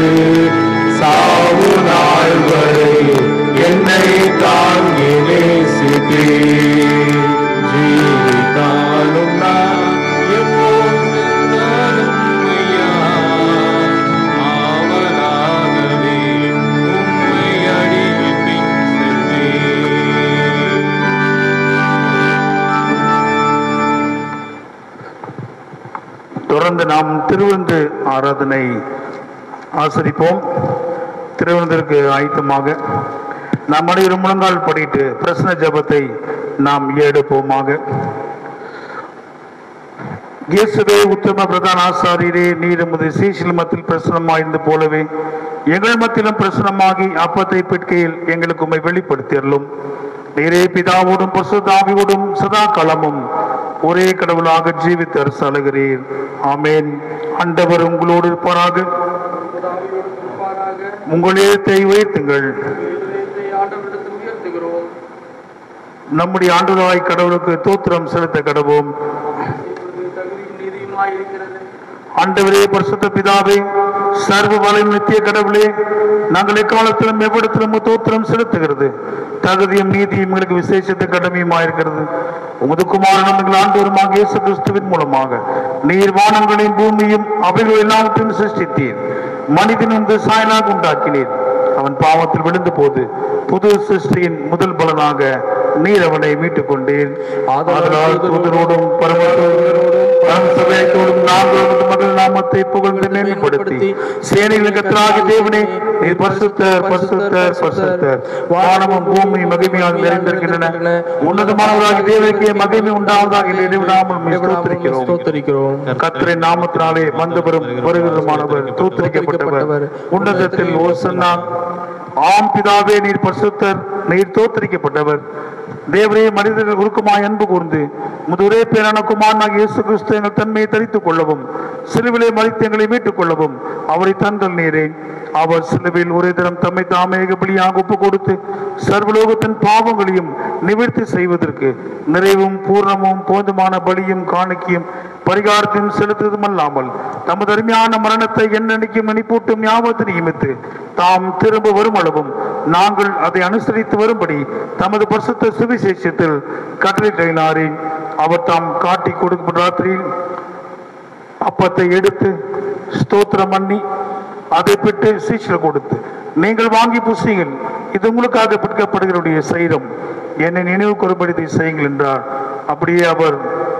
சாவு நாள் வரை என்னை தாங்கி நேசித்தே ஜீவித்தாலும் நான் எப்போது சென்றாலும் ஐயா, ஆவலாகவே உம்மை அடிய பின் செல்வேன். தொடர்ந்து நாம் திருவிருந்து ஆராதனை ஆசரிப்போம் திருவிருந்திற்கு ஆயத்தமாக நாம் அனைவரும் முழங்கால் படிட்டு பிரசன ஜெபத்தை நாம் ஏடுப்போமாக இயேசுவே உத்தம பிரதான ஆசாரியரே நீர் உமது சீசில் மத்தியில் பிரசனமாயிருந்த போலவே எங்கள் மத்தியிலும் பிரசனமாகி அப்பத்தை பிற்கையில் எங்களுக்கு உம்மை வெளிப்படுத்தியருளும் நீரே பிதாவோடும் பசுதாவியோடும் சதா களமும் ஒரே கடவுளாக ஜீவித்து அரசாளுகிறீர் ஆமேன் ஆண்டவர் உங்களோடு இருப்பாராக உங்கள் இதயத்தை உயர்த்துங்கள் நம்முடைய ஆண்டுதாய் கடவுளுக்கு தோத்திரம் செலுத்த கடவோம் ஆண்டவரே பரிசுத்த பிதாவே சர்வ வலையும் நித்திய கடவுளே நாங்கள் எக்காலத்திலும் எவ்விடத்திலும் தோத்திரம் செலுத்துகிறது தகுதியும் நீதியும் எங்களுக்கு விசேஷத்த கடமையுமாயிருக்கிறது உமது குமாரனும் எங்கள் ஆண்டவருமாக இயேசு கிறிஸ்துவின் மூலமாக நீர் வானங்களையும் பூமியும் அவைகள் எல்லாவற்றையும் சிருஷ்டித்தீர் மனிதன் உந்து சாயலாக உண்டாக்கினீர் அவன் பாவத்தில் விழுந்த போது புது சிருஷ்டியின் முதல் பலனாக நீர் அவனை மீட்டுக் கொண்டீர் ஆதலால் தூதரோடும் பரமத்தோடும் பரமசபையோடும் நாங்கள் உமது மகள் நாமத்தை புகழ்ந்து மேம்படுத்தி சேனைகளின் கத்தராகி தேவனே நீர் பரிசுத்தர் பரிசுத்தர் பரிசுத்தர் வானமும் பூமி மகிமையாக நிறைந்திருக்கின்றன உன்னதமானவராக தேவனுக்கு மகிமை உண்டாவதாக இடைவிடாமல் ஸ்தோத்திரிக்கிறோம் ஸ்தோத்தரிக்கிறோம் கர்த்தரின் நாமத்தினாலே வந்தவரும் வருகிறதுமானவர் தோத்தரிக்கப்பட்டவர் உன்னதத்தில் ஓசன்னா ஆம் பிதாவே நீர் பரிசுத்தர் நீர் தோத்தரிக்கப்பட்டவர் தேவரே மனிதர்கள் உருக்கமாய் அன்பு கூர்ந்து முதுரே பேரான குமாரனாக இயேசு கிறிஸ்து எங்கள் தன்மையை தரித்துக் கொள்ளவும் சிலுவிலே மறித்து எங்களை மீட்டுக் கொள்ளவும் அவரை தந்தல் நீரே அவர் சிலுவையில் ஒரே தினம் தம்மை தாமே பலியாக ஒப்பு கொடுத்து சர்வலோகத்தின் பாவங்களையும் நிவர்த்தி செய்வதற்கு நிறைவும் பூர்ணமும் போதுமான பலியும் காணிக்கையும் பரிகாரத்தையும் செலுத்துவதும் அல்லாமல் தமது அருமையான மரணத்தை என்னென்னைக்கும் மணிப்பூட்டும் ஞாபகத்தை நியமித்து தாம் திரும்ப வரும் அளவும் நாங்கள் அதை அனுசரித்து வரும்படி தமது பரிசுத்த சுவிசேஷத்தில் கட்டளையிட்டாரே அவர் தாம் காட்டி கொடுக்கப்பட்ட ராத்திரியில் அப்பத்தை எடுத்து ஸ்தோத்திரம் பண்ணி அதை பெற்று சீச்சல் கொடுத்து நீங்கள் வாங்கி புசியுங்கள் இது உங்களுக்காக பிற்கப்படுகிறவுடைய சைரம் என்னை நினைவு கூறும்படி இதை செய்யுங்கள் என்றார் அப்படியே அவர்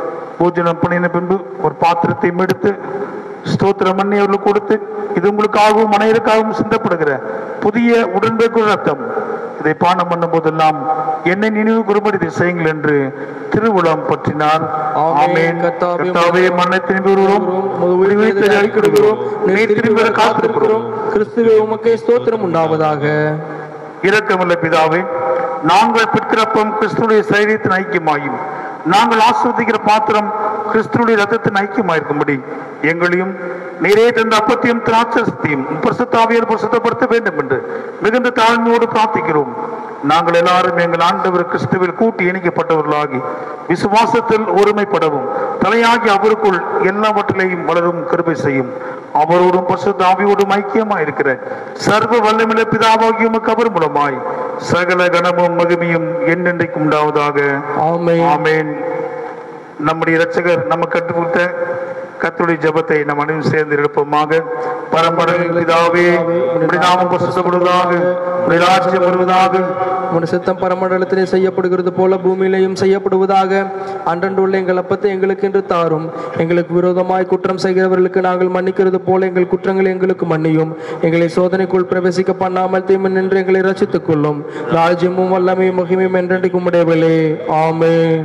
பூஜனம் பண்ணின பின்பு ஒரு பாத்திரத்தை எடுத்து ஸ்தோத்திரம் பண்ணி அவர்களுக்கு கொடுத்து இது உங்களுக்காகவும் மனையருக்காகவும் சிந்தப்படுகிற புதிய உடன்பேக்கு ரத்தம் இதை பானம் பண்ணும் போதெல்லாம் என்னை நினைவு கூறும்படி இதை செய்யுங்கள் என்று திருவுளம் பற்றினார் ஆமென். ஆமென் கர்த்தாவே, கர்த்தாவே மண்ணை திரும்பி வருகிறோம் உமது விடுவித்து அழைக்கிடுகிறோம் நீ திரும்பி வர காத்திருக்கிறோம் கிறிஸ்துவே உமக்கே ஸ்தோத்திரம் உண்டாவதாக இரக்கமுள்ள பிதாவே நாங்கள் பிற்கிறப்பம் கிறிஸ்துடைய சரீரத்தின் ஐக்கியமாயும் நாங்கள் ஆஸ்வதிக்கிற பாத்திரம் கிறிஸ்துடைய ரத்தத்தின் ஐக்கியமாயிருக்கும்படி எங்களையும் நீரே தந்த அப்பத்தையும் திராட்சத்தையும் பிரசுத்தாவியர் பிரசுத்தப்படுத்த வேண்டும் என்று மிகுந்த தாழ்மையோடு பிரார்த்திக்கிறோம் நாங்கள் எல்லாரும் எங்கள் ஆண்டவர் கிறிஸ்துவில் கூட்டி இணைக்கப்பட்டவர்களாகி விசுவாசத்தில் ஒருமைப்படவும் தலையாகி அவருக்குள் எல்லாவற்றிலையும் வளரும் கிருபை செய்யும் அவரோடும் பசுத்த ஆவியோடும் ஐக்கியமாய் இருக்கிற சர்வ வல்லமில்ல பிதாவாகிய உமக்கு அவர் மூலமாய் சகல கணமும் மகிமையும் என்னென்றைக்கும் உண்டாவதாக ஆமென். ஆமென் நம்முடைய இரட்சகர் நமக்கு கற்றுக் கொடுத்த கர்த்தருடைய ஜெபத்தை நம் அனைவரும் சேர்ந்து எழுப்பமாக பரம்பரையில் பிதாவே உம்முடைய நாமம் பசுத்தப்படுவதாக உம்முடைய ராஜ்யம் வருவதாக உன் சித்தம் பரமண்டலத்திலே செய்யப்படுகிறது போல பூமியிலேயும் செய்யப்படுவதாக அன்றன்றுள்ள எங்கள் அப்பத்தை எங்களுக்கு என்று தாரும் எங்களுக்கு விரோதமாய் குற்றம் செய்கிறவர்களுக்கு நாங்கள் மன்னிக்கிறது போல எங்கள் குற்றங்களை எங்களுக்கு மன்னியும் எங்களை சோதனைக்குள் பிரவேசிக்க பண்ணாமல் தீமை நின்று எங்களை ரசித்துக் கொள்ளும் ராஜ்யமும் வல்லமையும் மகிமையும் என்றென்றைக்கும் உடையவளே ஆமென்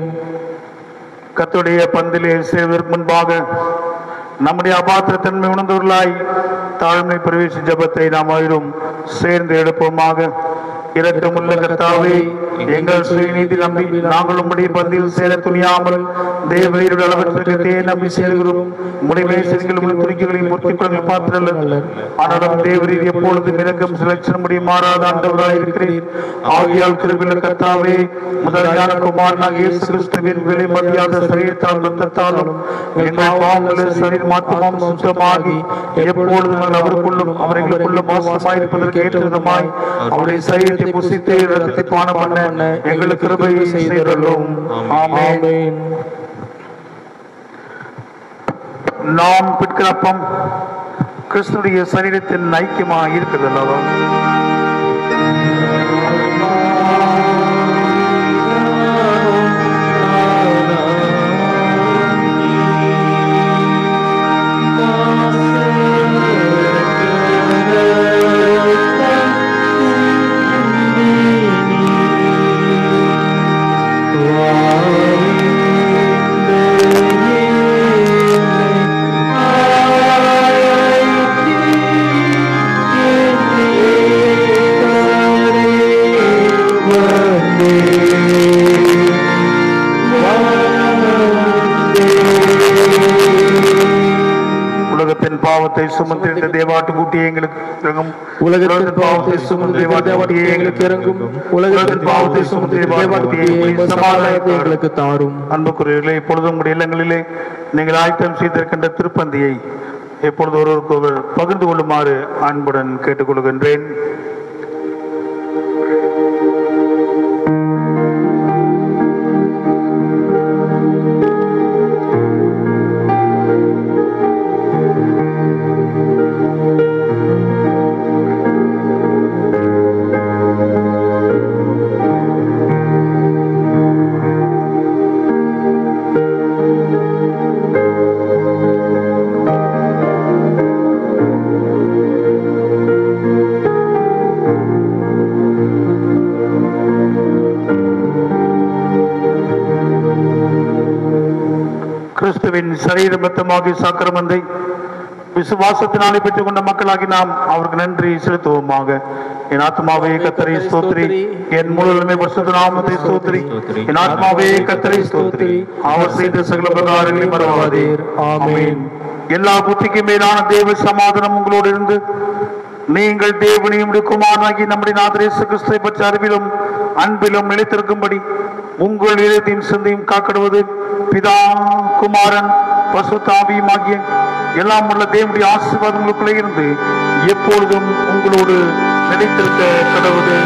கர்த்தருடைய பந்திலே சேர்வதற்கு முன்பாக நம்முடைய அபாத்திர தன்மை உணர்ந்தவர்களாய் தாழ்மை பிரவேச ஜெபத்தை நாம் ஆயிரும் சேர்ந்து எடுப்போமாக இரக்கமுள்ள கர்த்தாவே எங்கள் சுயநீதி நம்பி நாங்கள் உம்முடைய பந்தியில் சேர துணியாமல் தேவரீருடைய அளவிற்கு தேவை நம்பி சேர்கிறோம் முடிவை செல்களும் துணிக்கைகளையும் பொறுத்துக்கொள்ள பாத்திரல்ல ஆனாலும் தேவரீர் எப்பொழுதும் இரக்கம் சிலட்சணம் முடிய மாறாத ஆண்டவராய் இருக்கிறீர் ஆகியால் கிருபில கர்த்தாவே முதல் ஞான குமாரனாக இயேசு கிறிஸ்துவின் விலை மதியாத சரீரத்தால் ரத்தத்தாலும் எங்கள் பாவங்களில் சரீர் மாற்றமும் சுத்தமாகி எப்பொழுதும் நாங்கள் அவருக்குள்ளும் அவர்களுக்குள்ளும் மோசமாயிருப்பதற்கு ஏற்றதுமாய் அவருடைய சரீரத்தை புசித்து ரத்தத்தை பானம் பண்ண எங்களுக்கு கிருபை செய்தருளும் ஆமென் ஆமென் நாம் பிற்கிறப்பம் கிறிஸ்துடைய சரீரத்தின் ஐக்கியமாக இருக்கிறது அல்லவா ஆ பாவத்தை சுமந்திருந்த தேவாட்டுக்குட்டியை எங்களுக்கு இறங்கும் உலகத்தின் பாவத்தை சுமந்து தேவாட்டுக்குட்டியை எங்களுக்கு இறங்கும் உலகத்தின் பாவத்தை சுமந்து தேவாட்டுக்குட்டியை உமது சமாதானத்தை எங்களுக்கு தாரும் அன்புக்குரியவர்களே இப்பொழுது உங்களுடைய இல்லங்களிலே நீங்கள் ஆயத்தம் செய்திருக்கின்ற திருப்பந்தியை எப்பொழுது ஒருவருக்கு ஒருவர் பகிர்ந்து கொள்ளுமாறு அன்புடன் கேட்டுக்கொள்கின்றேன் கிறிஸ்துவின் சரீரபத்தமாகிய சாக்கிரமந்தை விசுவாசத்தினாலே பெற்றுக் கொண்ட மக்களாகி நாம் அவருக்கு நன்றி செலுத்துவோமாக என் ஆத்மாவே கத்தரை ஸ்தோத்திரி என் முழுமை பரிசுத்த நாமத்தை ஸ்தோத்திரி என் ஆத்மாவே கத்தரை ஸ்தோத்திரி அவர் செய்த சகல பிரகாரங்களை மறவாதீர் ஆமென் எல்லா புத்திக்கு மேலான தேவ சமாதானம் உங்களோடு இருந்து நீங்கள் தேவனையும் குமாரனாகி நம்முடைய நாதரேசு கிறிஸ்துவை பற்றி அறிவிலும் அன்பிலும் நிலைத்திருக்கும்படி உங்கள் இதயத்தையும் சிந்தையும் காக்கிடுவது பிதா குமாரன் பசுதாபியும் ஆகிய எல்லாம் உள்ள தேவனுடைய ஆசீர்வாதம் உங்களுக்குள்ளே இருந்து எப்பொழுதும் உங்களோடு நிலைத்திருக்க கடவுது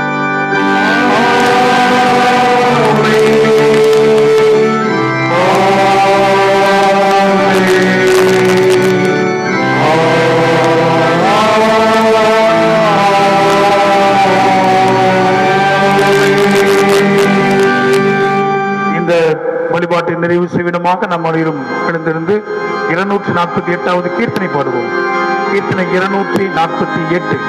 இந்த வழிபாட்டை நிறைவு செய்விடமாக நாம் அனைவரும் எழுந்திருந்து இருநூற்றி நாற்பத்தி எட்டாவது கீர்த்தனை பாடுவோம் கீர்த்தனை இருநூற்றி நாற்பத்தி எட்டு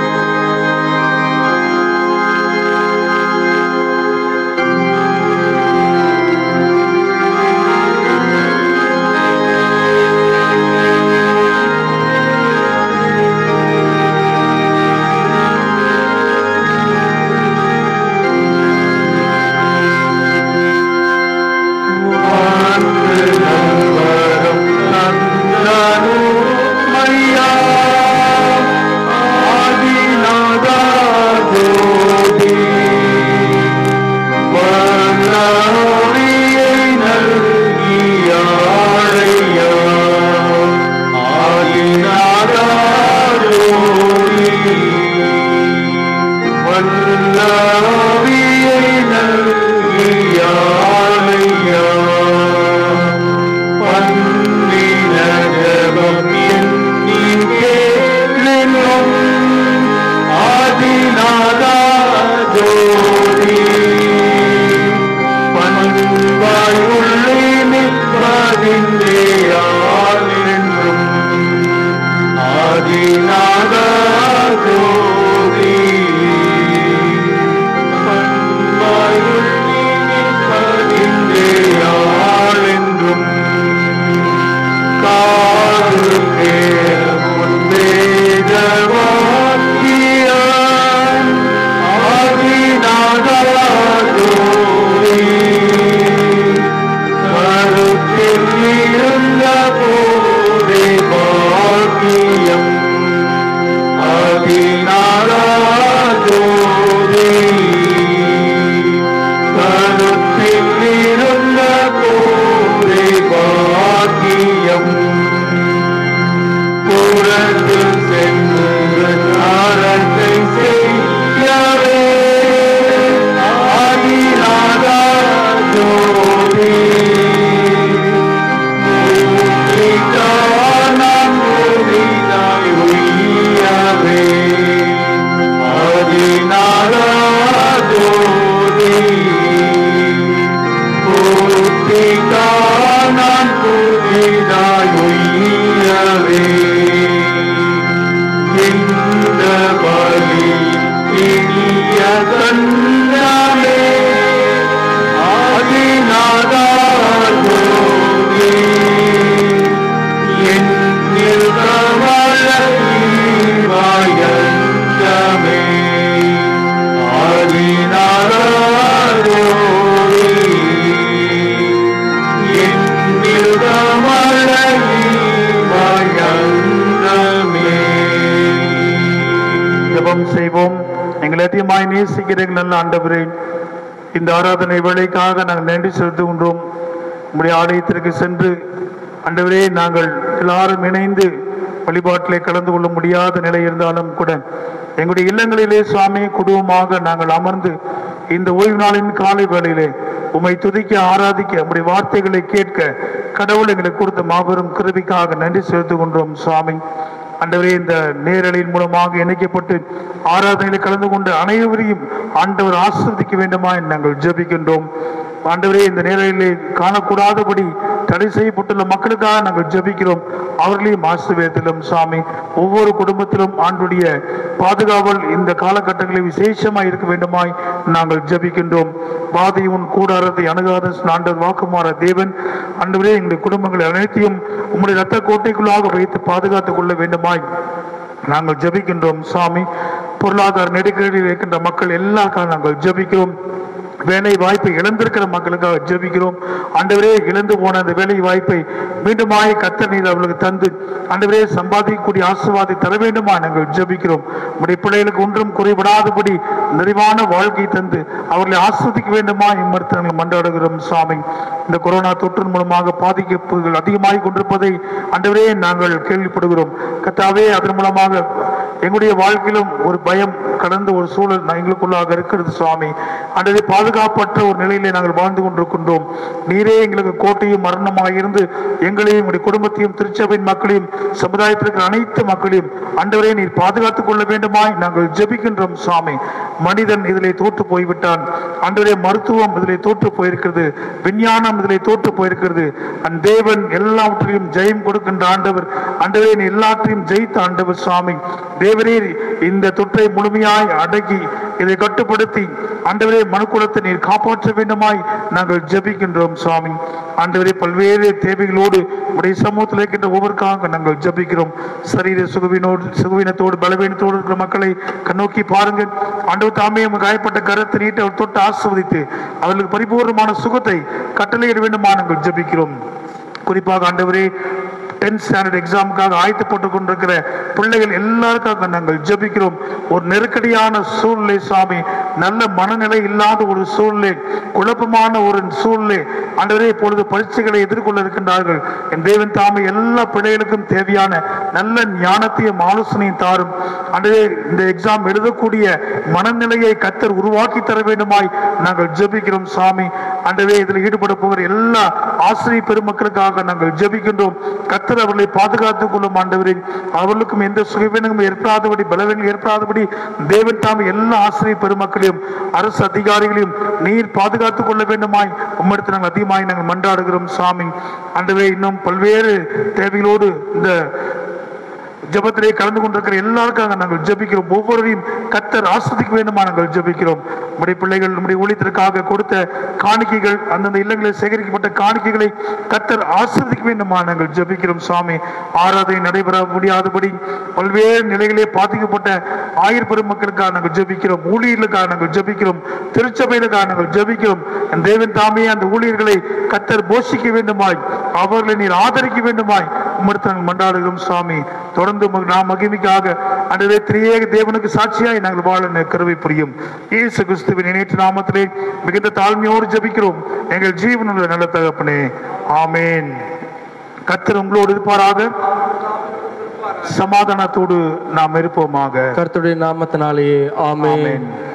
என்னில் கமலை மயங்கமே ஜெபம் செய்வோம் எங்களை அதிகமாய் நேசிக்கிற எங்கள் நல்ல ஆண்டவரே இந்த ஆராதனை வேலைக்காக நாங்கள் நன்றி செலுத்துகின்றோம் உங்களுடைய ஆலயத்திற்கு சென்று ஆண்டவரே நாங்கள் எல்லாரும் இணைந்து வழிபாட்டிலே கலந்து கொள்ள முடியாத நிலை இருந்தாலும் கூட எங்களுடைய இல்லங்களிலே சுவாமி குடும்பமாக நாங்கள் அமர்ந்து இந்த ஓய்வு நாளின் காலை வேளையிலே உம்மை துதிக்க ஆராதிக்க உம்முடைய வார்த்தைகளை கேட்க கடவுள் எங்களுக்கு கொடுத்த மாபெரும் கிருபிக்காக நன்றி செலுத்திக் கொண்டோம் சுவாமி ஆண்டவரே இந்த நேரலின் மூலமாக இணைக்கப்பட்டு ஆராதனையில் கலந்து கொண்டு அனைவரையும் ஆண்டவர் ஆசிர்வதிக்க வேண்டுமா என்று நாங்கள் ஜெபிக்கின்றோம் ஆண்டவரே இந்த நேரலிலே காணக்கூடாதபடி தடை செய்யப்பட்டுள்ள மக்களுக்காக நாங்கள் ஜெபிக்கிறோம் அவர்களையும் ஆசிர்வேதத்திலும் சாமி ஒவ்வொரு குடும்பத்திலும் ஆண்டுடைய பாதுகாவல் இந்த காலகட்டங்களில் விசேஷமாய் இருக்க வேண்டுமாய் நாங்கள் ஜெபிக்கின்றோம் பாதை உன் கூடாரத்தை அணுகாத ஆண்டவர் வாக்குமாற தேவன் ஆண்டவரே எங்களுடைய குடும்பங்களை அனைத்தையும் உம்முடைய ரத்த கோட்டைக்குள்ளாக வைத்து பாதுகாத்துக் கொள்ள வேண்டுமாய் நாங்கள் ஜெபிக்கின்றோம் சாமி பொருளாதார நெருக்கடியில் இருக்கின்ற மக்கள் எல்லாருக்காக நாங்கள் ஜெபிக்கிறோம் வேலை வாய்ப்பை இழந்திருக்கிற மக்களுக்காக ஜெபிக்கிறோம் ஆண்டவரே இழந்து போன அந்த வேலை வாய்ப்பை மீண்டுமாய் கத்த நீர் அவர்களுக்கு தந்து ஆண்டவரே சம்பாதிக்கக்கூடிய ஆசீர்வாதை தர வேண்டுமா நாங்கள் ஜெபிக்கிறோம் உடைய பிள்ளைகளுக்கு ஒன்றும் குறைபடாதபடி நிறைவான வாழ்க்கை தந்து அவர்களை ஆஸ்வதிக்க வேண்டுமா இம்மருத்தங்கள் மன்றாடுகிறோம் சாமி இந்த கொரோனா தொற்றின் மூலமாக பாதிப்புகள் அதிகமாகி கொண்டிருப்பதை ஆண்டவரே நாங்கள் கேள்விப்படுகிறோம் கத்தாவே அதன் மூலமாக எங்களுடைய வாழ்க்கையிலும் ஒரு பயம் கடந்த ஒரு சூழல் நான் எங்களுக்குள்ளாக இருக்கிறது சுவாமி ஆண்டவரே பாதுகாப்பற்ற ஒரு நிலையிலே நாங்கள் வாழ்ந்து கொண்டிருக்கின்றோம் நீரே எங்களுக்கு கோட்டையும் மரணமாக இருந்து எங்களையும் எங்களுடைய குடும்பத்தையும் திருச்சபையின் மக்களையும் சமுதாயத்திற்கு அனைத்து மக்களையும் ஆண்டவரே நீர் பாதுகாத்துக் கொள்ள வேண்டுமாய் நாங்கள் ஜெபிக்கின்றோம் சுவாமி மனிதன் இதிலே தோற்று போய்விட்டான் ஆண்டவரே மருத்துவம் இதிலே தோற்று போயிருக்கிறது விஞ்ஞானம் இதிலே தோற்று போயிருக்கிறது அந்த தேவன் எல்லாவற்றையும் ஜெயம் கொடுக்கின்ற ஆண்டவர் ஆண்டவரே நீ எல்லாற்றையும் ஜெயித்த ஆண்டவர் சுவாமி தேவரே இந்த தொற்றை முழுமையாய் அடக்கி இதை கட்டுப்படுத்தி ஆண்டவரே மனுக்குலத்தை நீர் காப்பாற்ற வேண்டுமாய் நாங்கள் ஜெபிக்கின்றோம் சுவாமி ஆண்டவரே பல்வேறு தேவைகளோடு உடைய சமூகத்தில் இருக்கின்ற ஒவ்வொருக்காக நாங்கள் ஜெபிக்கிறோம் சரீர சுகவினோடு சுகவீனத்தோடு பலவீனத்தோடு இருக்கிற மக்களை கண்ணோக்கி பாருங்கள் ஆண்டவர் தாமே உங்க காயப்பட்ட கருத்தை நீட்டு அவர் தொட்டு ஆசிர்வதித்து அவர்களுக்கு பரிபூர்ணமான சுகத்தை கட்டளையிட வேண்டுமா நாங்கள் ஜெபிக்கிறோம் குறிப்பாக ஆண்டவரே டென்த் ஸ்டாண்டர்ட் எக்ஸாமுக்காக ஆயத்தப்பட்டு கொண்டிருக்கிற பிள்ளைகள் எல்லாருக்காக நாங்கள் ஜெபிக்கிறோம் ஒரு நெருக்கடியான சூழ்நிலை சாமி நல்ல மனநிலை இல்லாத ஒரு சூழ்நிலை குழப்பமான ஒரு சூழ்நிலை ஆண்டவரே இப்பொழுது பரீட்சைகளை எதிர்கொள்ள இருக்கின்றார்கள் என் தேவன் தாமே எல்லா பிள்ளைகளுக்கும் தேவையான நல்ல ஞானத்தையும் ஆலோசனையும் தாரும் ஆண்டவரே இந்த எக்ஸாம் எழுதக்கூடிய மனநிலையை கத்தர் உருவாக்கி தர வேண்டுமாய் நாங்கள் ஜெபிக்கிறோம் சாமி ஆண்டவே இதில் ஈடுபட போகிற எல்லா ஆசிரியர் பெருமக்களுக்காக நாங்கள் ஜெபிக்கின்றோம் கத்தர் அவர்களை பாதுகாத்துக் கொள்ளும் ஆண்டவரே அவர்களுக்கும் எந்த சுகவீனமும் ஏற்படாதபடி பலவீனம் ஏற்படாதபடி தேவன் தாம் எல்லா ஆசிரியர் பெருமக்களையும் அரசு அதிகாரிகளையும் நீர் பாதுகாத்துக் கொள்ள வேண்டுமாய் உம்மிடத்தில் நாங்கள் அதிகமாய் நாங்கள் மன்றாடுகிறோம் சாமி ஆண்டவே இன்னும் பல்வேறு தேவைகளோடு இந்த ஜெபத்திலே கலந்து கொண்டிருக்கிற எல்லாருக்காக நாங்கள் ஜெபிக்கிறோம் ஒவ்வொருவரையும் கத்தர் ஆஸ்வதிக்க வேண்டுமா நாங்கள் ஜெபிக்கிறோம் நம்முடைய பிள்ளைகள் நம்முடைய ஊழியத்திற்காக கொடுத்த காணிக்கைகள் அந்தந்த இல்லங்களில் சேகரிக்கப்பட்ட காணிக்கைகளை கத்தர் ஆஸ்வதிக்க வேண்டுமா நாங்கள் ஜெபிக்கிறோம் சுவாமி ஆராதனை நடைபெற முடியாதபடி பல்வேறு நிலைகளே பாதிக்கப்பட்ட ஆயிரம் பெருமக்களுக்காக நாங்கள் ஜெபிக்கிறோம் ஊழியர்களுக்காக நாங்கள் ஜெபிக்கிறோம் திருச்சபைகளுக்காக நாங்கள் ஜெபிக்கிறோம் என் தேவன் தாமே அந்த ஊழியர்களை கத்தர் போஷிக்க வேண்டுமாய் அவர்களை நீர் ஆதரிக்க வேண்டுமாய் உம்மிடத்தில் நாங்கள் மன்றாடுகிறோம் சுவாமி தொடர்ந்து உமக்கு நாம் மகிமைக்காக அன்றே திரியேக தேவனுக்கு சாட்சியாய் நாங்கள் வாழ ந- கருவை புரியும் இயேசு கிறிஸ்துவின் இணையற்ற நாமத்திலே மிகுந்த தாழ்மையோடு ஜெபிக்கிறோம் எங்கள் ஜீவனுள்ள நல்ல தகப்பனே ஆமேன் கத்தர் உங்களோடு இருப்பாராக சமாதானத்தோடு நாம் இருப்போமாக கர்த்தருடைய நாமத்தினாலேயே ஆமென் ஆமென்